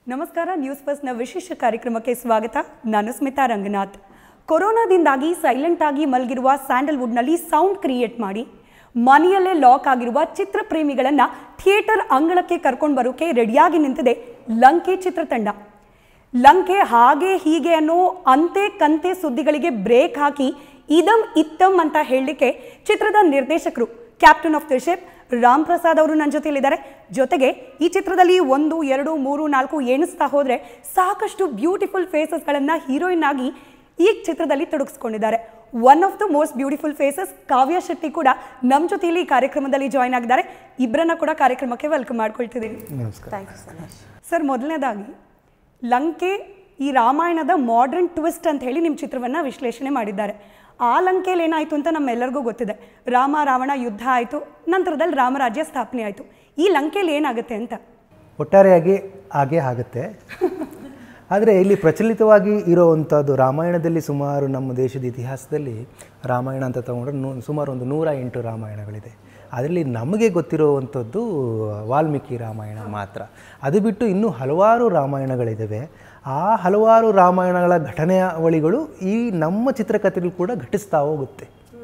ನಮಸ್ಕಾರ ನ್ಯೂಸ್ ಫಸ್ಟ್ನ ವಿಶೇಷ ಕಾರ್ಯಕ್ರಮಕ್ಕೆ ಸ್ವಾಗತ ನಾನು ಸ್ಮಿತಾ ರಂಗನಾಥ್ ಕೊರೋನಾದಿಂದಾಗಿ ಸೈಲೆಂಟ್ ಆಗಿ ಮಲಗಿರುವ ಸ್ಯಾಂಡಲ್ವುಡ್ನಲ್ಲಿ ಸೌಂಡ್ ಕ್ರಿಯೇಟ್ ಮಾಡಿ ಮನೆಯಲ್ಲೇ ಲಾಕ್ ಆಗಿರುವ ಚಿತ್ರಪ್ರೇಮಿಗಳನ್ನ ಥಿಯೇಟರ್ ಅಂಗಳಕ್ಕೆ ಕರ್ಕೊಂಡು ಬರೋಕೆ ರೆಡಿಯಾಗಿ ನಿಂತಿದೆ ಲಂಕೆ ಚಿತ್ರತಂಡ ಲಂಕೆ ಹಾಗೆ ಹೀಗೆ ಅನ್ನೋ ಅಂತೆ ಕಂತೆ ಸುದ್ದಿಗಳಿಗೆ ಬ್ರೇಕ್ ಹಾಕಿ ಇದಂ ಇತ್ತಂ ಅಂತ ಹೇಳಲಿಕ್ಕೆ ಚಿತ್ರದ ನಿರ್ದೇಶಕರು captain of the ship Ram Prasad ಅವರು ನನ್ನ ಜೊತೆಲಿದ್ದಾರೆ ಜೊತೆಗೆ ಈ ಚಿತ್ರದಲ್ಲಿ ಒಂದು ಎರಡು ಮೂರು ನಾಲ್ಕು ಎಣಿಸ್ತಾ ಹೋದರೆ ಸಾಕಷ್ಟು ಬ್ಯೂಟಿಫುಲ್ ಫೇಸಸ್ಗಳನ್ನು ಹೀರೋಯಿನ್ ಆಗಿ ಈ ಚಿತ್ರದಲ್ಲಿ ತೊಡಗಿಸ್ಕೊಂಡಿದ್ದಾರೆ one of the most beautiful faces Kavya Shetty ಕೂಡ ನಮ್ಮ ಜೊತೆಯಲ್ಲಿ ಈ ಕಾರ್ಯಕ್ರಮದಲ್ಲಿ ಜಾಯ್ನ್ ಆಗಿದ್ದಾರೆ ಇಬ್ಬರನ್ನ ಕೂಡ ಕಾರ್ಯಕ್ರಮಕ್ಕೆ ವೆಲ್ಕಮ್ ಮಾಡ್ಕೊಳ್ತಿದ್ದೀನಿ ನಮಸ್ಕಾರ thank you so much sir ಮೊದಲನೇದಾಗಿ ಲಂಕೆ ಈ ರಾಮಾಯಣದ ಮಾಡರ್ನ್ ಟ್ವಿಸ್ಟ್ ಅಂತ ಹೇಳಿ ನಿಮ್ಮ ಚಿತ್ರವನ್ನು ವಿಶ್ಲೇಷಣೆ ಮಾಡಿದ್ದಾರೆ ಆ ಲಂಕೆಯಲ್ಲಿ ಏನಾಯಿತು ಅಂತ ನಮ್ಮೆಲ್ಲರಿಗೂ ಗೊತ್ತಿದೆ ರಾಮ ರಾವಣ ಯುದ್ಧ ಆಯಿತು ನಂತರದಲ್ಲಿ ರಾಮರಾಜ್ಯ ಸ್ಥಾಪನೆ ಆಯಿತು ಈ ಲಂಕೆಯಲ್ಲಿ ಏನಾಗುತ್ತೆ ಅಂತ ಒಟ್ಟಾರೆಯಾಗಿ ಹಾಗೆ ಆಗುತ್ತೆ ಆದರೆ ಇಲ್ಲಿ ಪ್ರಚಲಿತವಾಗಿ ಇರೋವಂಥದ್ದು ರಾಮಾಯಣದಲ್ಲಿ ಸುಮಾರು ನಮ್ಮ ದೇಶದ ಇತಿಹಾಸದಲ್ಲಿ ರಾಮಾಯಣ ಅಂತ ತಗೊಂಡ್ರೆ ನೂ ಸುಮಾರು ಒಂದು ನೂರ ಎಂಟು ರಾಮಾಯಣಗಳಿದೆ ಅದರಲ್ಲಿ ನಮಗೆ ಗೊತ್ತಿರುವಂಥದ್ದು ವಾಲ್ಮೀಕಿ ರಾಮಾಯಣ ಮಾತ್ರ ಅದು ಬಿಟ್ಟು ಇನ್ನೂ ಹಲವಾರು ರಾಮಾಯಣಗಳಿದ್ದಾವೆ ಆ ಹಲವಾರು ರಾಮಾಯಣಗಳ ಘಟನಾವಳಿಗಳು ಈ ನಮ್ಮ ಚಿತ್ರಕಥೆಗಳು ಕೂಡ ಘಟಿಸ್ತಾ ಹೋಗುತ್ತೆ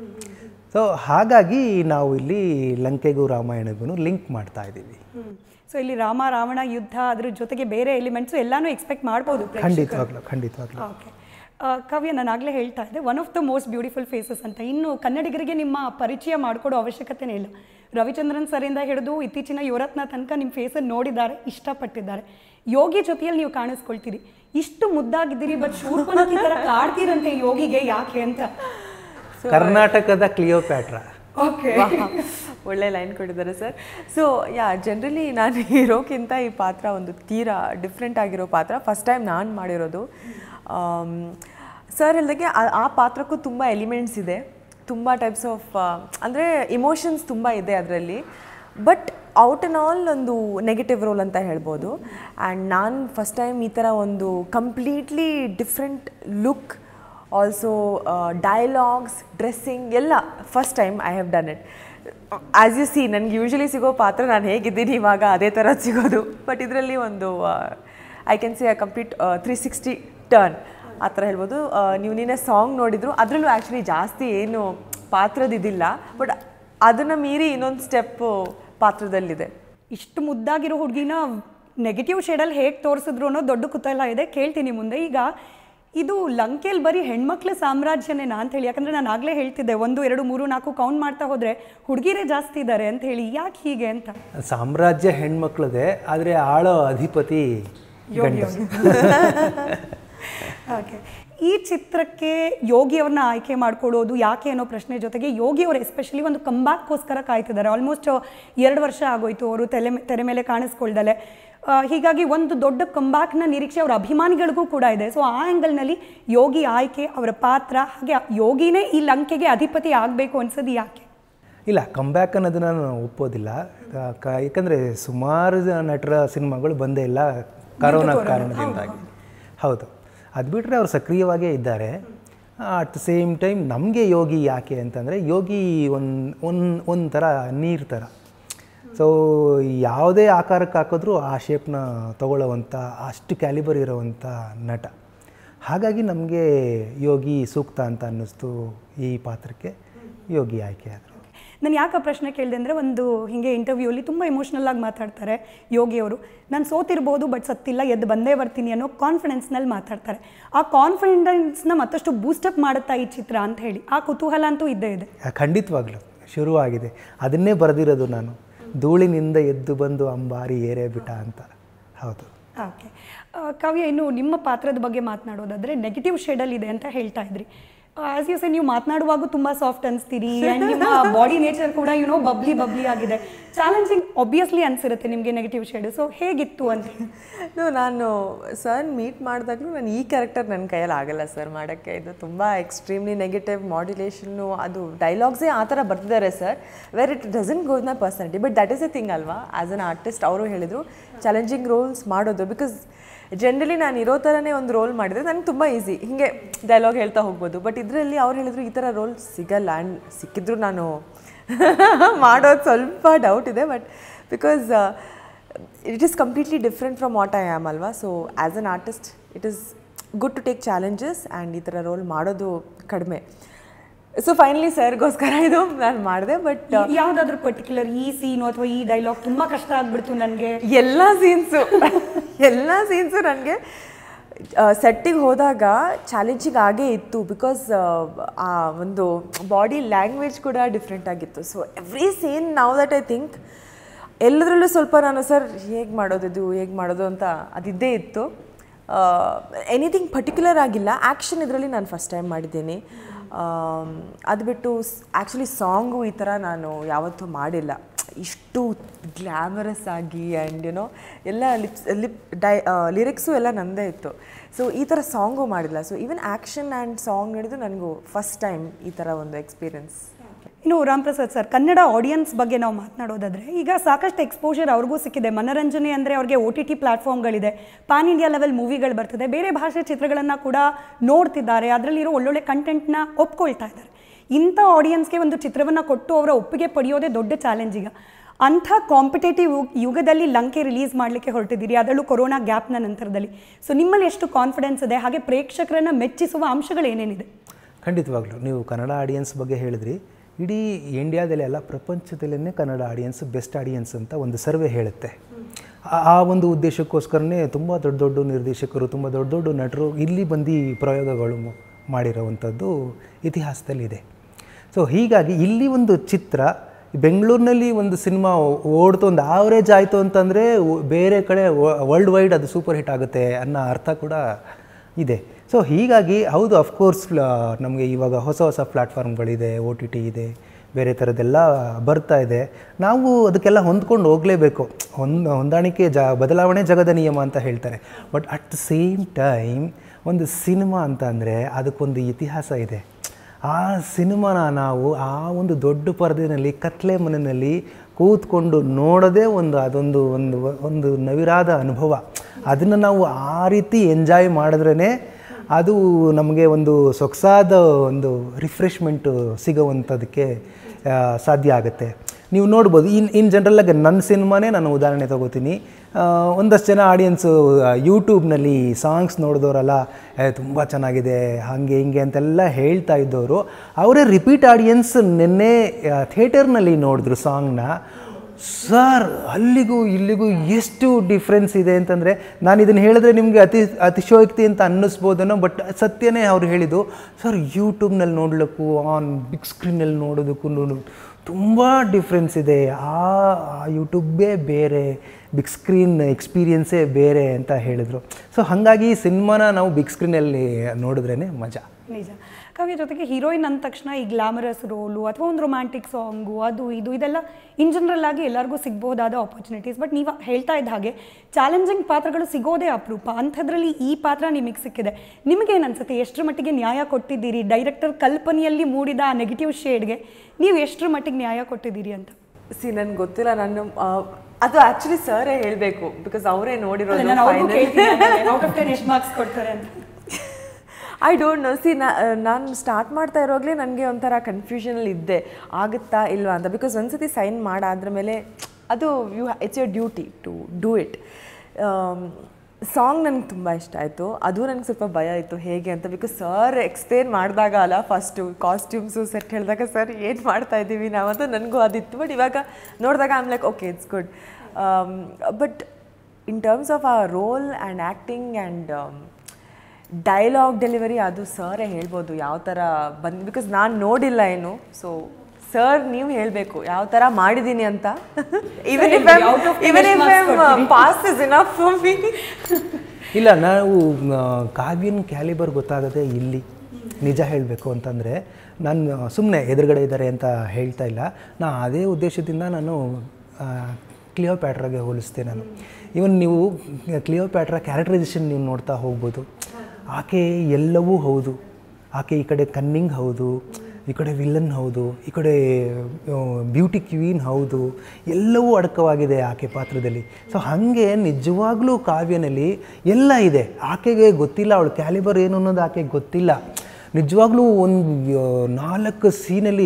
ಸೊ ಹಾಗಾಗಿ ನಾವು ಇಲ್ಲಿ ಲಂಕೆಗೂ ರಾಮಾಯಣಗೂ ಲಿಂಕ್ ಮಾಡ್ತಾ ಇದ್ದೀವಿ ಸೊ ಇಲ್ಲಿ ರಾಮ ರಾವಣ ಯುದ್ಧ ಅದ್ರ ಜೊತೆಗೆ ಬೇರೆ ಎಲಿಮೆಂಟ್ಸು ಎಲ್ಲಾನು ಎಕ್ಸ್ಪೆಕ್ಟ್ ಮಾಡ್ಬೋದು ಖಂಡಿತವಾಗ್ಲೂ ಖಂಡಿತವಾಗ್ಲೂ ಓಕೆ ಕಾವ್ಯ ನಾನು ಆಗಲೇ ಹೇಳ್ತಾ ಇದ್ದೆ one of the most beautiful faces ಅಂತ ಇನ್ನು ಕನ್ನಡಿಗರಿಗೆ ನಿಮ್ಮ ಪರಿಚಯ ಮಾಡಿಕೊಡೋ ಅವಶ್ಯಕತೆನೇ ಇಲ್ಲ ರವಿಚಂದ್ರನ್ ಸರಿಂದ ಹಿಡಿದು ಇತ್ತೀಚಿನ ಯುವರತ್ನ ತನಕ ನಿಮ್ಮ ಫೇಸನ್ನು ನೋಡಿದ್ದಾರೆ ಇಷ್ಟಪಟ್ಟಿದ್ದಾರೆ ಯೋಗಿ ಜೊತೆಯಲ್ಲಿ ನೀವು ಕಾಣಿಸ್ಕೊಳ್ತೀರಿ ಇಷ್ಟು ಮುದ್ದಾಗಿದ್ದೀರಿ ಬಟ್ ಶೂರ್ಪನಖಿ ಥರ ಕಾಡ್ತೀರಂತೆ ಯೋಗಿಗೆ ಯಾಕೆ ಅಂತ ಕರ್ನಾಟಕದ ಕ್ಲಿಯೋಪ್ಯಾಟ್ರಾ ಓಕೆ ಒಳ್ಳೆ ಲೈನ್ ಕೊಟ್ಟಿದ್ದಾರೆ ಸರ್ ಸೊ ಯಾ ಜನರಲಿ ನಾನು ಹೀರೋಕ್ಕಿಂತ ಈ ಪಾತ್ರ ಒಂದು ತೀರಾ ಡಿಫ್ರೆಂಟ್ ಆಗಿರೋ ಪಾತ್ರ ಫಸ್ಟ್ ಟೈಮ್ ನಾನು ಮಾಡಿರೋದು ಸರ್ ಹೇಳಿದಾಗೆ ಆ- ಆ ಪಾತ್ರಕ್ಕೂ ತುಂಬ ಎಲಿಮೆಂಟ್ಸ್ ಇದೆ ತುಂಬ ಟೈಪ್ಸ್ ಆಫ್ ಅಂದರೆ ಇಮೋಷನ್ಸ್ ತುಂಬ ಇದೆ ಅದರಲ್ಲಿ ಬಟ್ ಔಟ್ ಆ್ಯಂಡ್ ಆಲ್ ಒಂದು ನೆಗೆಟಿವ್ ರೋಲ್ ಅಂತ ಹೇಳ್ಬೋದು ಆ್ಯಂಡ್ ನಾನು ಫಸ್ಟ್ ಟೈಮ್ ಈ ಥರ ಒಂದು completely different look also dialogues dressing ಎಲ್ಲ first time I have done it as you see ನನಗೆ ಯೂಶ್ವಲಿ ಸಿಗೋ ಪಾತ್ರ ನಾನು ಹೇಗಿದ್ದೀನಿ ಇವಾಗ ಅದೇ ಥರ ಸಿಗೋದು ಬಟ್ ಇದರಲ್ಲಿ ಒಂದು I can see a complete three sixty turn ಆ ಥರ ಹೇಳ್ಬೋದು ಆ, ನೀವು ನಿನ್ನೆ ಸಾಂಗ್ ನೋಡಿದ್ರು ಅದರಲ್ಲೂ ಆ್ಯಕ್ಚುಲಿ ಜಾಸ್ತಿ ಏನು ಪಾತ್ರದಿದ್ದಿಲ್ಲ ಬಟ್ ಅದನ್ನು ಮೀರಿ ಇನ್ನೊಂದು ಸ್ಟೆಪ್ಪು ಪಾತ್ರದಲ್ಲಿದೆ ಇಷ್ಟು ಮುದ್ದಾಗಿರೋ ಹುಡುಗಿನ ನೆಗೆಟಿವ್ ಶೇಡಲ್ಲಿ ಹೇಗೆ ತೋರಿಸಿದ್ರು ಅನ್ನೋ ದೊಡ್ಡ ಕುತೂಹಲ ಇದೆ ಕೇಳ್ತೀನಿ ಮುಂದೆ ಈಗ ಇದು ಲಂಕೆಯಲ್ಲಿ ಬರೀ ಹೆಣ್ಮಕ್ಳ ಸಾಮ್ರಾಜ್ಯನೇನಾ ಅಂತ ಹೇಳಿ ಯಾಕಂದ್ರೆ ನಾನು ಆಗಲೇ ಹೇಳ್ತಿದ್ದೆ ಒಂದು ಎರಡು ಮೂರು ನಾಲ್ಕು ಕೌಂಟ್ ಮಾಡ್ತಾ ಹೋದ್ರೆ ಹುಡುಗಿರೇ ಜಾಸ್ತಿ ಇದ್ದಾರೆ ಅಂತ ಹೇಳಿ ಯಾಕೆ ಹೀಗೆ ಅಂತ ಸಾಮ್ರಾಜ್ಯ ಹೆಣ್ಮಕ್ಳದೆ ಆದರೆ ಆಳೋ ಅಧಿಪತಿ ಗಂಡಸು ಓಕೆ ಈ ಚಿತ್ರಕ್ಕೆ ಯೋಗಿ ಅವ್ರನ್ನ ಆಯ್ಕೆ ಮಾಡ್ಕೊಳ್ಳೋದು ಯಾಕೆ ಅನ್ನೋ ಪ್ರಶ್ನೆ ಜೊತೆಗೆ ಯೋಗಿ ಅವರು ಎಸ್ಪೆಷಲಿ ಒಂದು ಕಂಬ್ಯಾಕ್ಗೋಸ್ಕರ ಕಾಯ್ತಿದ್ದಾರೆ ಆಲ್ಮೋಸ್ಟ್ ಎರಡು ವರ್ಷ ಆಗೋಯ್ತು ಅವರು ತೆಲೆ ತೆರೆ ಮೇಲೆ ಕಾಣಿಸ್ಕೊಳ್ದಲೆ ಆ, ಹೀಗಾಗಿ ಒಂದು ದೊಡ್ಡ ಕಂಬ್ಯಾಕ್ನ ನಿರೀಕ್ಷೆ ಅವರ ಅಭಿಮಾನಿಗಳಿಗೂ ಕೂಡ ಇದೆ ಸೊ ಆ ಆ್ಯಂಗಲ್ನಲ್ಲಿ ಯೋಗಿ ಆಯ್ಕೆ ಅವರ ಪಾತ್ರ ಹಾಗೆ ಯೋಗಿನೇ ಈ ಲಂಕೆಗೆ ಅಧಿಪತಿ ಆಗಬೇಕು ಅನ್ಸೋದು ಯಾಕೆ ಇಲ್ಲ ಕಂಬ್ಯಾಕ್ ಅನ್ನೋದನ್ನ ನಾನು ಒಪ್ಪೋದಿಲ್ಲ ಕ- ಕ- ಯಾಕಂದರೆ ಸುಮಾರು ಜ- ನಟರ ಸಿನಿಮಾಗಳು ಬಂದೇ ಇಲ್ಲ ಕರೋನಾ ಕಾರಣದಿಂದಾಗಿ ಹೌದು ಅದು ಬಿಟ್ಟರೆ ಅವರು ಸಕ್ರಿಯವಾಗೇ ಇದ್ದಾರೆ ಅಟ್ ದ ಸೇಮ್ ಟೈಮ್ ನಮಗೆ ಯೋಗಿ ಯಾಕೆ ಅಂತಂದರೆ ಯೋಗಿ ಒಂದು ಒಂದು ಒಂಥರ ನೀರು ಥರ ಸೊ ಯಾವುದೇ ಆಕಾರಕ್ಕೆ ಹಾಕಿದ್ರೂ ಆ ಶೇಪ್ನ ತಗೊಳ್ಳೋವಂಥ ಅಷ್ಟು ಕ್ಯಾಲಿಬರ್ ಇರೋವಂಥ ನಟ ಹಾಗಾಗಿ ನಮಗೆ ಯೋಗಿ ಸೂಕ್ತ ಅಂತ ಅನ್ನಿಸ್ತು ಈ ಪಾತ್ರಕ್ಕೆ ಯೋಗಿ ಆಯ್ಕೆ ಆದರು ನಾನು ಯಾಕೆ ಆ ಪ್ರಶ್ನೆ ಕೇಳಿದೆ ಅಂದರೆ ಒಂದು ಹಿಂಗೆ ಇಂಟರ್ವ್ಯೂಲಿ ತುಂಬ ಇಮೋಷ್ನಲ್ ಆಗಿ ಮಾತಾಡ್ತಾರೆ ಯೋಗಿಯವರು ನಾನು ಸೋತಿರ್ಬೋದು ಬಟ್ ಸತ್ತಿಲ್ಲ ಎದ್ದು ಬಂದೇ ಬರ್ತೀನಿ ಅನ್ನೋ ಕಾನ್ಫಿಡೆನ್ಸ್ನಲ್ಲಿ ಮಾತಾಡ್ತಾರೆ ಆ ಕಾನ್ಫಿಡೆನ್ಸ್ನ ಮತ್ತಷ್ಟು ಬೂಸ್ಟಪ್ ಮಾಡುತ್ತಾ ಈ ಚಿತ್ರ ಅಂತ ಹೇಳಿ ಆ ಕುತೂಹಲ ಅಂತೂ ಇದ್ದೇ ಇದೆ ಖಂಡಿತವಾಗ್ಲೂ ಶುರುವಾಗಿದೆ ಅದನ್ನೇ ಬರೆದಿರೋದು ನಾನು ಧೂಳಿನಿಂದ ಎದ್ದು ಬಂದು ಅಂಬಾರಿ ಏರೇ ಬಿಟ್ಟ ಅಂತ ಹೌದು ಓಕೆ ಕಾವ್ಯ ಇನ್ನು ನಿಮ್ಮ ಪಾತ್ರದ ಬಗ್ಗೆ ಮಾತನಾಡೋದಾದರೆ ನೆಗೆಟಿವ್ ಶೇಡಲ್ಲಿ ಇದೆ ಅಂತ ಹೇಳ್ತಾ ಇದ್ರಿ ಆಸ್ ಯು ಸೆ ನೀವು ಮಾತನಾಡುವಾಗ ತುಂಬ ಸಾಫ್ಟ್ ಅನಿಸ್ತೀರಿ ಆ್ಯಂಡ್ ನಿಮ್ಮ ಬಾಡಿ ನೇಚರ್ ಕೂಡ ಯುನೋ ಬಬ್ಲಿ ಬಬ್ಲಿ ಆಗಿದೆ ಚಾಲೆಂಜಿಂಗ್ ಒಬ್ವಿಯಸ್ಲಿ ಅನಿಸಿರುತ್ತೆ ನಿಮಗೆ ನೆಗೆಟಿವ್ ಶೇಡು ಸೊ ಹೇಗಿತ್ತು ಅಂತ No, ನಾನು ಸರ್ ಮೀಟ್ ಮಾಡಿದಾಗಲೂ ನಾನು ಈ ಕ್ಯಾರೆಕ್ಟರ್ ನನ್ನ ಕೈಯಲ್ಲಿ ಆಗಲ್ಲ ಸರ್ ಮಾಡೋಕ್ಕೆ ಇದು ತುಂಬ ಎಕ್ಸ್ಟ್ರೀಮ್ಲಿ ನೆಗೆಟಿವ್ ಮಾಡ್ಯುಲೇಷನ್ನು ಅದು ಡೈಲಾಗ್ಸೇ ಆ ಥರ ಬರ್ತಿದ್ದಾರೆ sir where it doesn't go my personality but that is a thing ಅಲ್ವಾ ಆ್ಯಸ್ ಅನ್ ಆರ್ಟಿಸ್ಟ್ ಅವರು ಹೇಳಿದರು ಚಾಲೆಂಜಿಂಗ್ ರೋಲ್ಸ್ ಮಾಡೋದು ಬಿಕಾಸ್ ಜನರಲಿ ನಾನು ಇರೋ ಥರನೇ ಒಂದು ರೋಲ್ ಮಾಡಿದರೆ ನನಗೆ ತುಂಬ ಈಸಿ ಹೀಗೆ ಡೈಲಾಗ್ ಹೇಳ್ತಾ ಹೋಗ್ಬೋದು ಬಟ್ ಇದರಲ್ಲಿ ಅವ್ರು ಹೇಳಿದ್ರು ಈ ಥರ ರೋಲ್ ಸಿಗಲ್ಲ ಆ್ಯಂಡ್ ಸಿಕ್ಕಿದ್ರು ನಾನು ಮಾಡೋದು ಸ್ವಲ್ಪ ಡೌಟ್ ಇದೆ but because it is completely different from what I am ಅಲ್ವಾ so as an artist it is good to take challenges and ಈ ಥರ ರೋಲ್ ಮಾಡೋದು ಕಡಿಮೆ ಸೊ ಫೈನಲಿ ಸರ್ಗೋಸ್ಕರ ಇದು ನಾನು ಮಾಡಿದೆ ಬಟ್ ಯಾವ್ದಾದ್ರು ಪರ್ಟಿಕ್ಯುಲರ್ ಈ ಸೀನು ಅಥವಾ ಈ ಡೈಲಾಗ್ ತುಂಬಾ ಕಷ್ಟ ಆಗ್ಬಿಡ್ತು ನನಗೆ ಎಲ್ಲ ಸೀನ್ಸು ಎಲ್ಲ ಸೀನ್ಸು ನನಗೆ ಸೆಟ್ಟಿಗೆ ಹೋದಾಗ ಚಾಲೆಂಜಿಂಗ್ ಆಗೇ ಇತ್ತು ಬಿಕಾಸ್ ಆ ಒಂದು ಬಾಡಿ ಲ್ಯಾಂಗ್ವೇಜ್ ಕೂಡ ಡಿಫ್ರೆಂಟ್ ಆಗಿತ್ತು ಸೊ ಎವ್ರಿ ಸೀನ್ ನಾವು ದಟ್ ಐ ಥಿಂಕ್ ಎಲ್ಲದರಲ್ಲೂ ಸ್ವಲ್ಪ ನಾನು ಸರ್ ಹೇಗೆ ಮಾಡೋದು ಇದು ಹೇಗೆ ಮಾಡೋದು ಅಂತ ಅದಿದ್ದೇ ಇತ್ತು ಎನಿಥಿಂಗ್ ಪರ್ಟಿಕ್ಯುಲರ್ ಆಗಿಲ್ಲ ಆ್ಯಕ್ಷನ್ ಇದರಲ್ಲಿ ನಾನು ಫಸ್ಟ್ ಟೈಮ್ ಮಾಡಿದ್ದೀನಿ ಅದು ಬಿಟ್ಟು ಆ್ಯಕ್ಚುಲಿ ಸಾಂಗು ಈ ಥರ ನಾನು ಯಾವತ್ತೂ ಮಾಡಿಲ್ಲ ಇಷ್ಟು ಗ್ಲ್ಯಾಮರಸ್ ಆಗಿ ಆ್ಯಂಡ್ ಯುನೋ ಎಲ್ಲ ಲಿಪ್ಸ್ ಲಿಪ್ ಡೈ ಲಿರಿಕ್ಸು ಎಲ್ಲ ನನ್ನದೇ ಇತ್ತು ಸೊ ಈ ಥರ ಸಾಂಗು ಮಾಡಿಲ್ಲ so even action and song ನಡೆದು ನನಗೂ ಫಸ್ಟ್ ಟೈಮ್ ಈ ಥರ ಒಂದು ಎಕ್ಸ್ಪೀರಿಯನ್ಸ್ ಇನ್ನು ರಾಮ್ ಪ್ರಸಾದ್ ಸರ್ ಕನ್ನಡ ಆಡಿಯನ್ಸ್ ಬಗ್ಗೆ ನಾವು ಮಾತನಾಡೋದಾದ್ರೆ ಈಗ ಸಾಕಷ್ಟು ಎಕ್ಸ್ಪೋಜರ್ ಅವ್ರಿಗೂ ಸಿಕ್ಕಿದೆ ಮನರಂಜನೆ ಅಂದರೆ ಅವ್ರಿಗೆ ಒ ಟಿ ಟಿ ಪ್ಲಾಟ್ಫಾರ್ಮ್ಗಳಿದೆ ಪಾನ್ ಇಂಡಿಯಾ ಲೆವೆಲ್ ಮೂವಿಗಳು ಬರ್ತದೆ ಬೇರೆ ಭಾಷೆ ಚಿತ್ರಗಳನ್ನು ಕೂಡ ನೋಡ್ತಿದ್ದಾರೆ ಅದರಲ್ಲಿರೋ ಒಳ್ಳೊಳ್ಳೆ ಕಂಟೆಂಟ್ನ ಒಪ್ಕೊಳ್ತಾ ಇದ್ದಾರೆ ಇಂಥ ಆಡಿಯನ್ಸ್ಗೆ ಒಂದು ಚಿತ್ರವನ್ನು ಕೊಟ್ಟು ಅವರ ಒಪ್ಪಿಗೆ ಪಡೆಯೋದೇ ದೊಡ್ಡ ಚಾಲೆಂಜ್ ಈಗ ಅಂಥ ಕಾಂಪಿಟೇಟಿವ್ ಯುಗದಲ್ಲಿ ಲಂಕೆ ರಿಲೀಸ್ ಮಾಡಲಿಕ್ಕೆ ಹೊರಟಿದ್ದೀರಿ ಅದರಲ್ಲೂ ಕೊರೋನಾ ಗ್ಯಾಪ್ನ ನಂತರದಲ್ಲಿ ಸೊ ನಿಮ್ಮಲ್ಲಿ ಎಷ್ಟು ಕಾನ್ಫಿಡೆನ್ಸ್ ಇದೆ ಹಾಗೆ ಪ್ರೇಕ್ಷಕರನ್ನು ಮೆಚ್ಚಿಸುವ ಅಂಶಗಳು ಏನೇನಿದೆ ಖಂಡಿತವಾಗ್ಲೂ ನೀವು ಕನ್ನಡ ಆಡಿಯನ್ಸ್ ಬಗ್ಗೆ ಹೇಳಿದ್ರಿ ಇಡೀ ಇಂಡಿಯಾದಲ್ಲಿ ಅಲ್ಲ ಪ್ರಪಂಚದಲ್ಲೇ ಕನ್ನಡ ಆಡಿಯನ್ಸ್ ಬೆಸ್ಟ್ ಆಡಿಯನ್ಸ್ ಅಂತ ಒಂದು ಸರ್ವೆ ಹೇಳುತ್ತೆ ಆ- ಆ ಒಂದು ಉದ್ದೇಶಕ್ಕೋಸ್ಕರನೇ ತುಂಬ ದೊಡ್ಡ ದೊಡ್ಡ ನಿರ್ದೇಶಕರು ತುಂಬ ದೊಡ್ಡ ದೊಡ್ಡ ನಟರು ಇಲ್ಲಿ ಬಂದು ಪ್ರಯೋಗಗಳು ಮ- ಮಾಡಿರೋವಂಥದ್ದು ಇತಿಹಾಸದಲ್ಲಿದೆ ಸೊ ಹೀಗಾಗಿ ಇಲ್ಲಿ ಒಂದು ಚಿತ್ರ ಬೆಂಗಳೂರಿನಲ್ಲಿ ಒಂದು ಸಿನಿಮಾ ಓಡ್ತು ಒಂದು ಆವ್ರೇಜ್ ಆಯಿತು ಅಂತಂದರೆ ಬೇರೆ ಕಡೆ ವರ್ಲ್ಡ್ ವೈಡ್ ಅದು ಸೂಪರ್ ಹಿಟ್ ಆಗುತ್ತೆ ಅನ್ನೋ ಅರ್ಥ ಕೂಡ ಇದೆ ಸೊ ಹೀಗಾಗಿ ಹೌದು ಅಫ್ಕೋರ್ಸ್ ನಮಗೆ ಇವಾಗ ಹೊಸ ಹೊಸ ಪ್ಲ್ಯಾಟ್ಫಾರ್ಮ್ಗಳಿದೆ ಒ ಟಿ ಟಿ ಇದೆ ಬೇರೆ ಥರದ್ದೆಲ್ಲ ಬರ್ತಾ ಇದೆ ನಾವು ಅದಕ್ಕೆಲ್ಲ ಹೊಂದ್ಕೊಂಡು ಹೋಗಲೇಬೇಕು ಹೊಂದ್ ಹೊಂದಾಣಿಕೆ ಜ ಬದಲಾವಣೆ ಜಗದ ನಿಯಮ ಅಂತ ಹೇಳ್ತಾರೆ but at the same time ಒಂದು ಸಿನಿಮಾ ಅಂತ ಅಂದರೆ ಅದಕ್ಕೊಂದು ಇತಿಹಾಸ ಇದೆ ಆ ಸಿನಿಮಾನ ನಾವು ಆ ಒಂದು ದೊಡ್ಡ ಪರದೆಯಲ್ಲಿ ಕತ್ಲೆ ಮನೆಯಲ್ಲಿ ಕೂತ್ಕೊಂಡು ನೋಡೋದೇ ಒಂದು ಅದೊಂದು ಒಂದು ಒಂದು ನವಿರಾದ ಅನುಭವ ಅದನ್ನು ನಾವು ಆ ರೀತಿ ಎಂಜಾಯ್ ಮಾಡಿದ್ರೇ ಅದು ನಮಗೆ ಒಂದು ಸೊಗಸಾದ ಒಂದು ರಿಫ್ರೆಶ್ಮೆಂಟು ಸಿಗೋವಂಥದ್ದಕ್ಕೆ ಆ, ಸಾಧ್ಯ ಆಗುತ್ತೆ ನೀವು ನೋಡ್ಬೋದು ಇನ್ ಇನ್ ಜನರಲ್ಲಾಗಿ ನನ್ನ ಸಿನಿಮಾನೇ ನಾನು ಉದಾಹರಣೆ ತಗೋತೀನಿ ಆ, ಒಂದಷ್ಟು ಜನ ಆಡಿಯನ್ಸು ಯೂಟ್ಯೂಬ್ನಲ್ಲಿ ಸಾಂಗ್ಸ್ ನೋಡಿದವರಲ್ಲ ತುಂಬ ಚೆನ್ನಾಗಿದೆ ಹಾಗೆ ಹಿಂಗೆ ಅಂತೆಲ್ಲ ಹೇಳ್ತಾ ಇದ್ದವರು ಅವರೇ ರಿಪೀಟ್ ಆಡಿಯನ್ಸ್ ನಿನ್ನೆ ಥಿಯೇಟರ್ನಲ್ಲಿ ನೋಡಿದ್ರು ಸಾಂಗ್ನ ಸರ್ ಅಲ್ಲಿಗೂ ಇಲ್ಲಿಗೂ ಎಷ್ಟು ಡಿಫ್ರೆನ್ಸ್ ಇದೆ ಅಂತಂದರೆ ನಾನು ಇದನ್ನು ಹೇಳಿದ್ರೆ ನಿಮಗೆ ಅತಿ ಅತಿಶಯೋಕ್ತಿ ಅಂತ ಅನ್ನಿಸ್ಬೋದೇನೋ ಬಟ್ ಸತ್ಯನೇ ಅವ್ರು ಹೇಳಿದ್ದು ಸರ್ ಯೂಟ್ಯೂಬ್ನಲ್ಲಿ ನೋಡ್ಲಿಕ್ಕೂ ಆನ್ ಬಿಗ್ ಸ್ಕ್ರೀನಲ್ಲಿ ನೋಡೋದಕ್ಕೂ ತುಂಬ ಡಿಫ್ರೆನ್ಸ್ ಇದೆ ಆ ಯೂಟ್ಯೂಬೇ ಬೇರೆ ಬಿಗ್ ಸ್ಕ್ರೀನ್ ಎಕ್ಸ್ಪೀರಿಯನ್ಸೇ ಬೇರೆ ಅಂತ ಹೇಳಿದರು ಸೊ ಹಾಗಾಗಿ ಸಿನಿಮಾನ ನಾವು ಬಿಗ್ ಸ್ಕ್ರೀನಲ್ಲಿ ನೋಡಿದ್ರೇ ಮಜಾ ನಿಜ ಕಾವ್ಯ ಜೊತೆಗೆ ಹೀರೋಯಿನ್ ಅಂದ ತಕ್ಷಣ ಈ ಗ್ಲಾಮರಸ್ ರೋಲು ಅಥವಾ ಒಂದು ರೊಮ್ಯಾಂಟಿಕ್ ಸಾಂಗು ಅದು ಇದು ಇದೆಲ್ಲ ಇನ್ ಜನರಲ್ ಆಗಿ ಎಲ್ಲರಿಗೂ ಸಿಗ್ಬೋದಾದ ಆಪರ್ಚುನಿಟೀಸ್ ಬಟ್ ನೀವು ಹೇಳ್ತಾ ಇದ್ದ ಹಾಗೆ ಚಾಲೆಂಜಿಂಗ್ ಪಾತ್ರಗಳು ಸಿಗೋದೇ ಅಪರೂಪ ಅಂಥದ್ರಲ್ಲಿ ಈ ಪಾತ್ರ ನಿಮಗೆ ಸಿಕ್ಕಿದೆ ನಿಮಗೇನು ಅನ್ಸುತ್ತೆ ಎಷ್ಟರ ಮಟ್ಟಿಗೆ ನ್ಯಾಯ ಕೊಟ್ಟಿದ್ದೀರಿ ಡೈರೆಕ್ಟರ್ ಕಲ್ಪನೆಯಲ್ಲಿ ಮೂಡಿದ ಆ ನೆಗೆಟಿವ್ ಶೇಡ್ಗೆ ನೀವು ಎಷ್ಟರ ಮಟ್ಟಿಗೆ ನ್ಯಾಯ ಕೊಟ್ಟಿದ್ದೀರಿ ಅಂತ ಸಿ ನನ್ಗೆ ಗೊತ್ತಿಲ್ಲ ನಾನು ಆ, ಅದು ಆ್ಯಕ್ಚುಲಿ ಸರೇ ಹೇಳಬೇಕು ಬಿಕಾಸ್ ಅವರೇ ನೋಡಿರೋದು ನಾನು ಅವ್ರಿಗೂ final. ಕೇಳ್ತೀನಿ ಔಟ್ ಆಫ್ ಟೆನ್ ಎಷ್ಟು ಮಾರ್ಕ್ಸ್ ಕೊಡ್ತಾರೆ ಅಂತ ಐ ಡೋಂಟ್ ನೋ ಸಿ ನಾನು ಸ್ಟಾರ್ಟ್ ಮಾಡ್ತಾ ಇರೋವಾಗಲೇ ನನಗೆ ಒಂಥರ ಕನ್ಫ್ಯೂಷನಲ್ಲಿ ಇದ್ದೆ ಆಗುತ್ತಾ ಇಲ್ವಾ ಅಂತ ಬಿಕಾಸ್ ಒಂದ್ಸತಿ ಸೈನ್ ಮಾಡಾದ್ರ ಮೇಲೆ ಅದು you it's your duty to do it song ನನಗೆ ತುಂಬ ಇಷ್ಟ ಆಯಿತು ಅದು ನನಗೆ ಸ್ವಲ್ಪ ಭಯ ಇತ್ತು ಹೇಗೆ ಅಂತ ಬಿಕಾಸ್ ಸರ್ ಎಕ್ಸ್ಪ್ಲೇನ್ ಮಾಡಿದಾಗ ಅಲ್ಲ ಫಸ್ಟು ಕಾಸ್ಟ್ಯೂಮ್ಸು ಸೆಟ್ ಹೇಳಿದಾಗ ಸರ್ ಏನು ಮಾಡ್ತಾ ಇದ್ದೀವಿ ನಾವಂತ ನನಗೂ ಅದಿತ್ತು ಬಟ್ ಇವಾಗ ನೋಡಿದಾಗ I'm like okay it's good but in terms of ಆ role and acting and dialogue delivery ಅದು ಸರೇ ಹೇಳ್ಬೋದು ಯಾವ ಥರ ಬಂದು ಬಿಕಾಸ್ ನಾನು ನೋಡಿಲ್ಲ ಏನು ಸೊ ಸರ್ ನೀವು ಹೇಳಬೇಕು ಯಾವ ಥರ ಮಾಡಿದ್ದೀನಿ ಅಂತ even if Out of ten even ಎಷ್ಟು ಇಫ್ marks ಕೊಡ್ತೀರಿ? Pass is enough for me ಇಲ್ಲ ನಾವು ಆ, ಕಾವ್ಯನ ಕ್ಯಾಲಿಬರ್ ಗೊತ್ತಾಗದೆ ಇಲ್ಲಿ ನಿಜ ಹೇಳಬೇಕು ಅಂತಂದರೆ ನಾನು ಸುಮ್ಮನೆ ಎದುರುಗಡೆ ಇದ್ದಾರೆ ಅಂತ ಹೇಳ್ತಾ ಇಲ್ಲ ನಾ ಅದೇ ಉದ್ದೇಶದಿಂದ ನಾನು ಕ್ಲಿಯೋ ಪ್ಯಾಟ್ರಾಗೆ ಹೋಲಿಸ್ತೆ ನಾನು ಇವನ್ ನೀವು ಕ್ಲಿಯೋ ಪ್ಯಾಟ್ರಾ ಕ್ಯಾರೆಕ್ಟರೈಸೇಷನ್ ನೀವು ನೋಡ್ತಾ ಹೋಗ್ಬೋದು ಆಕೆ ಎಲ್ಲವೂ ಹೌದು ಆಕೆ ಈ ಕಡೆ ಕನ್ನಿಂಗ್ ಹೌದು ಈ ಕಡೆ ವಿಲನ್ ಹೌದು ಈ ಕಡೆ ಬ್ಯೂಟಿ ಕ್ವೀನ್ ಹೌದು ಎಲ್ಲವೂ ಅಡಕವಾಗಿದೆ ಆಕೆ ಪಾತ್ರದಲ್ಲಿ ಸೊ ಹಾಗೆ ನಿಜವಾಗ್ಲೂ ಕಾವ್ಯನಲ್ಲಿ ಎಲ್ಲ ಇದೆ ಆಕೆಗೆ ಗೊತ್ತಿಲ್ಲ ಅವಳು ಕ್ಯಾಲಿಬರ್ ಏನು ಅನ್ನೋದು ಆಕೆಗೆ ಗೊತ್ತಿಲ್ಲ ನಿಜವಾಗ್ಲೂ ಒಂದು ನಾಲ್ಕು ಸೀನಲ್ಲಿ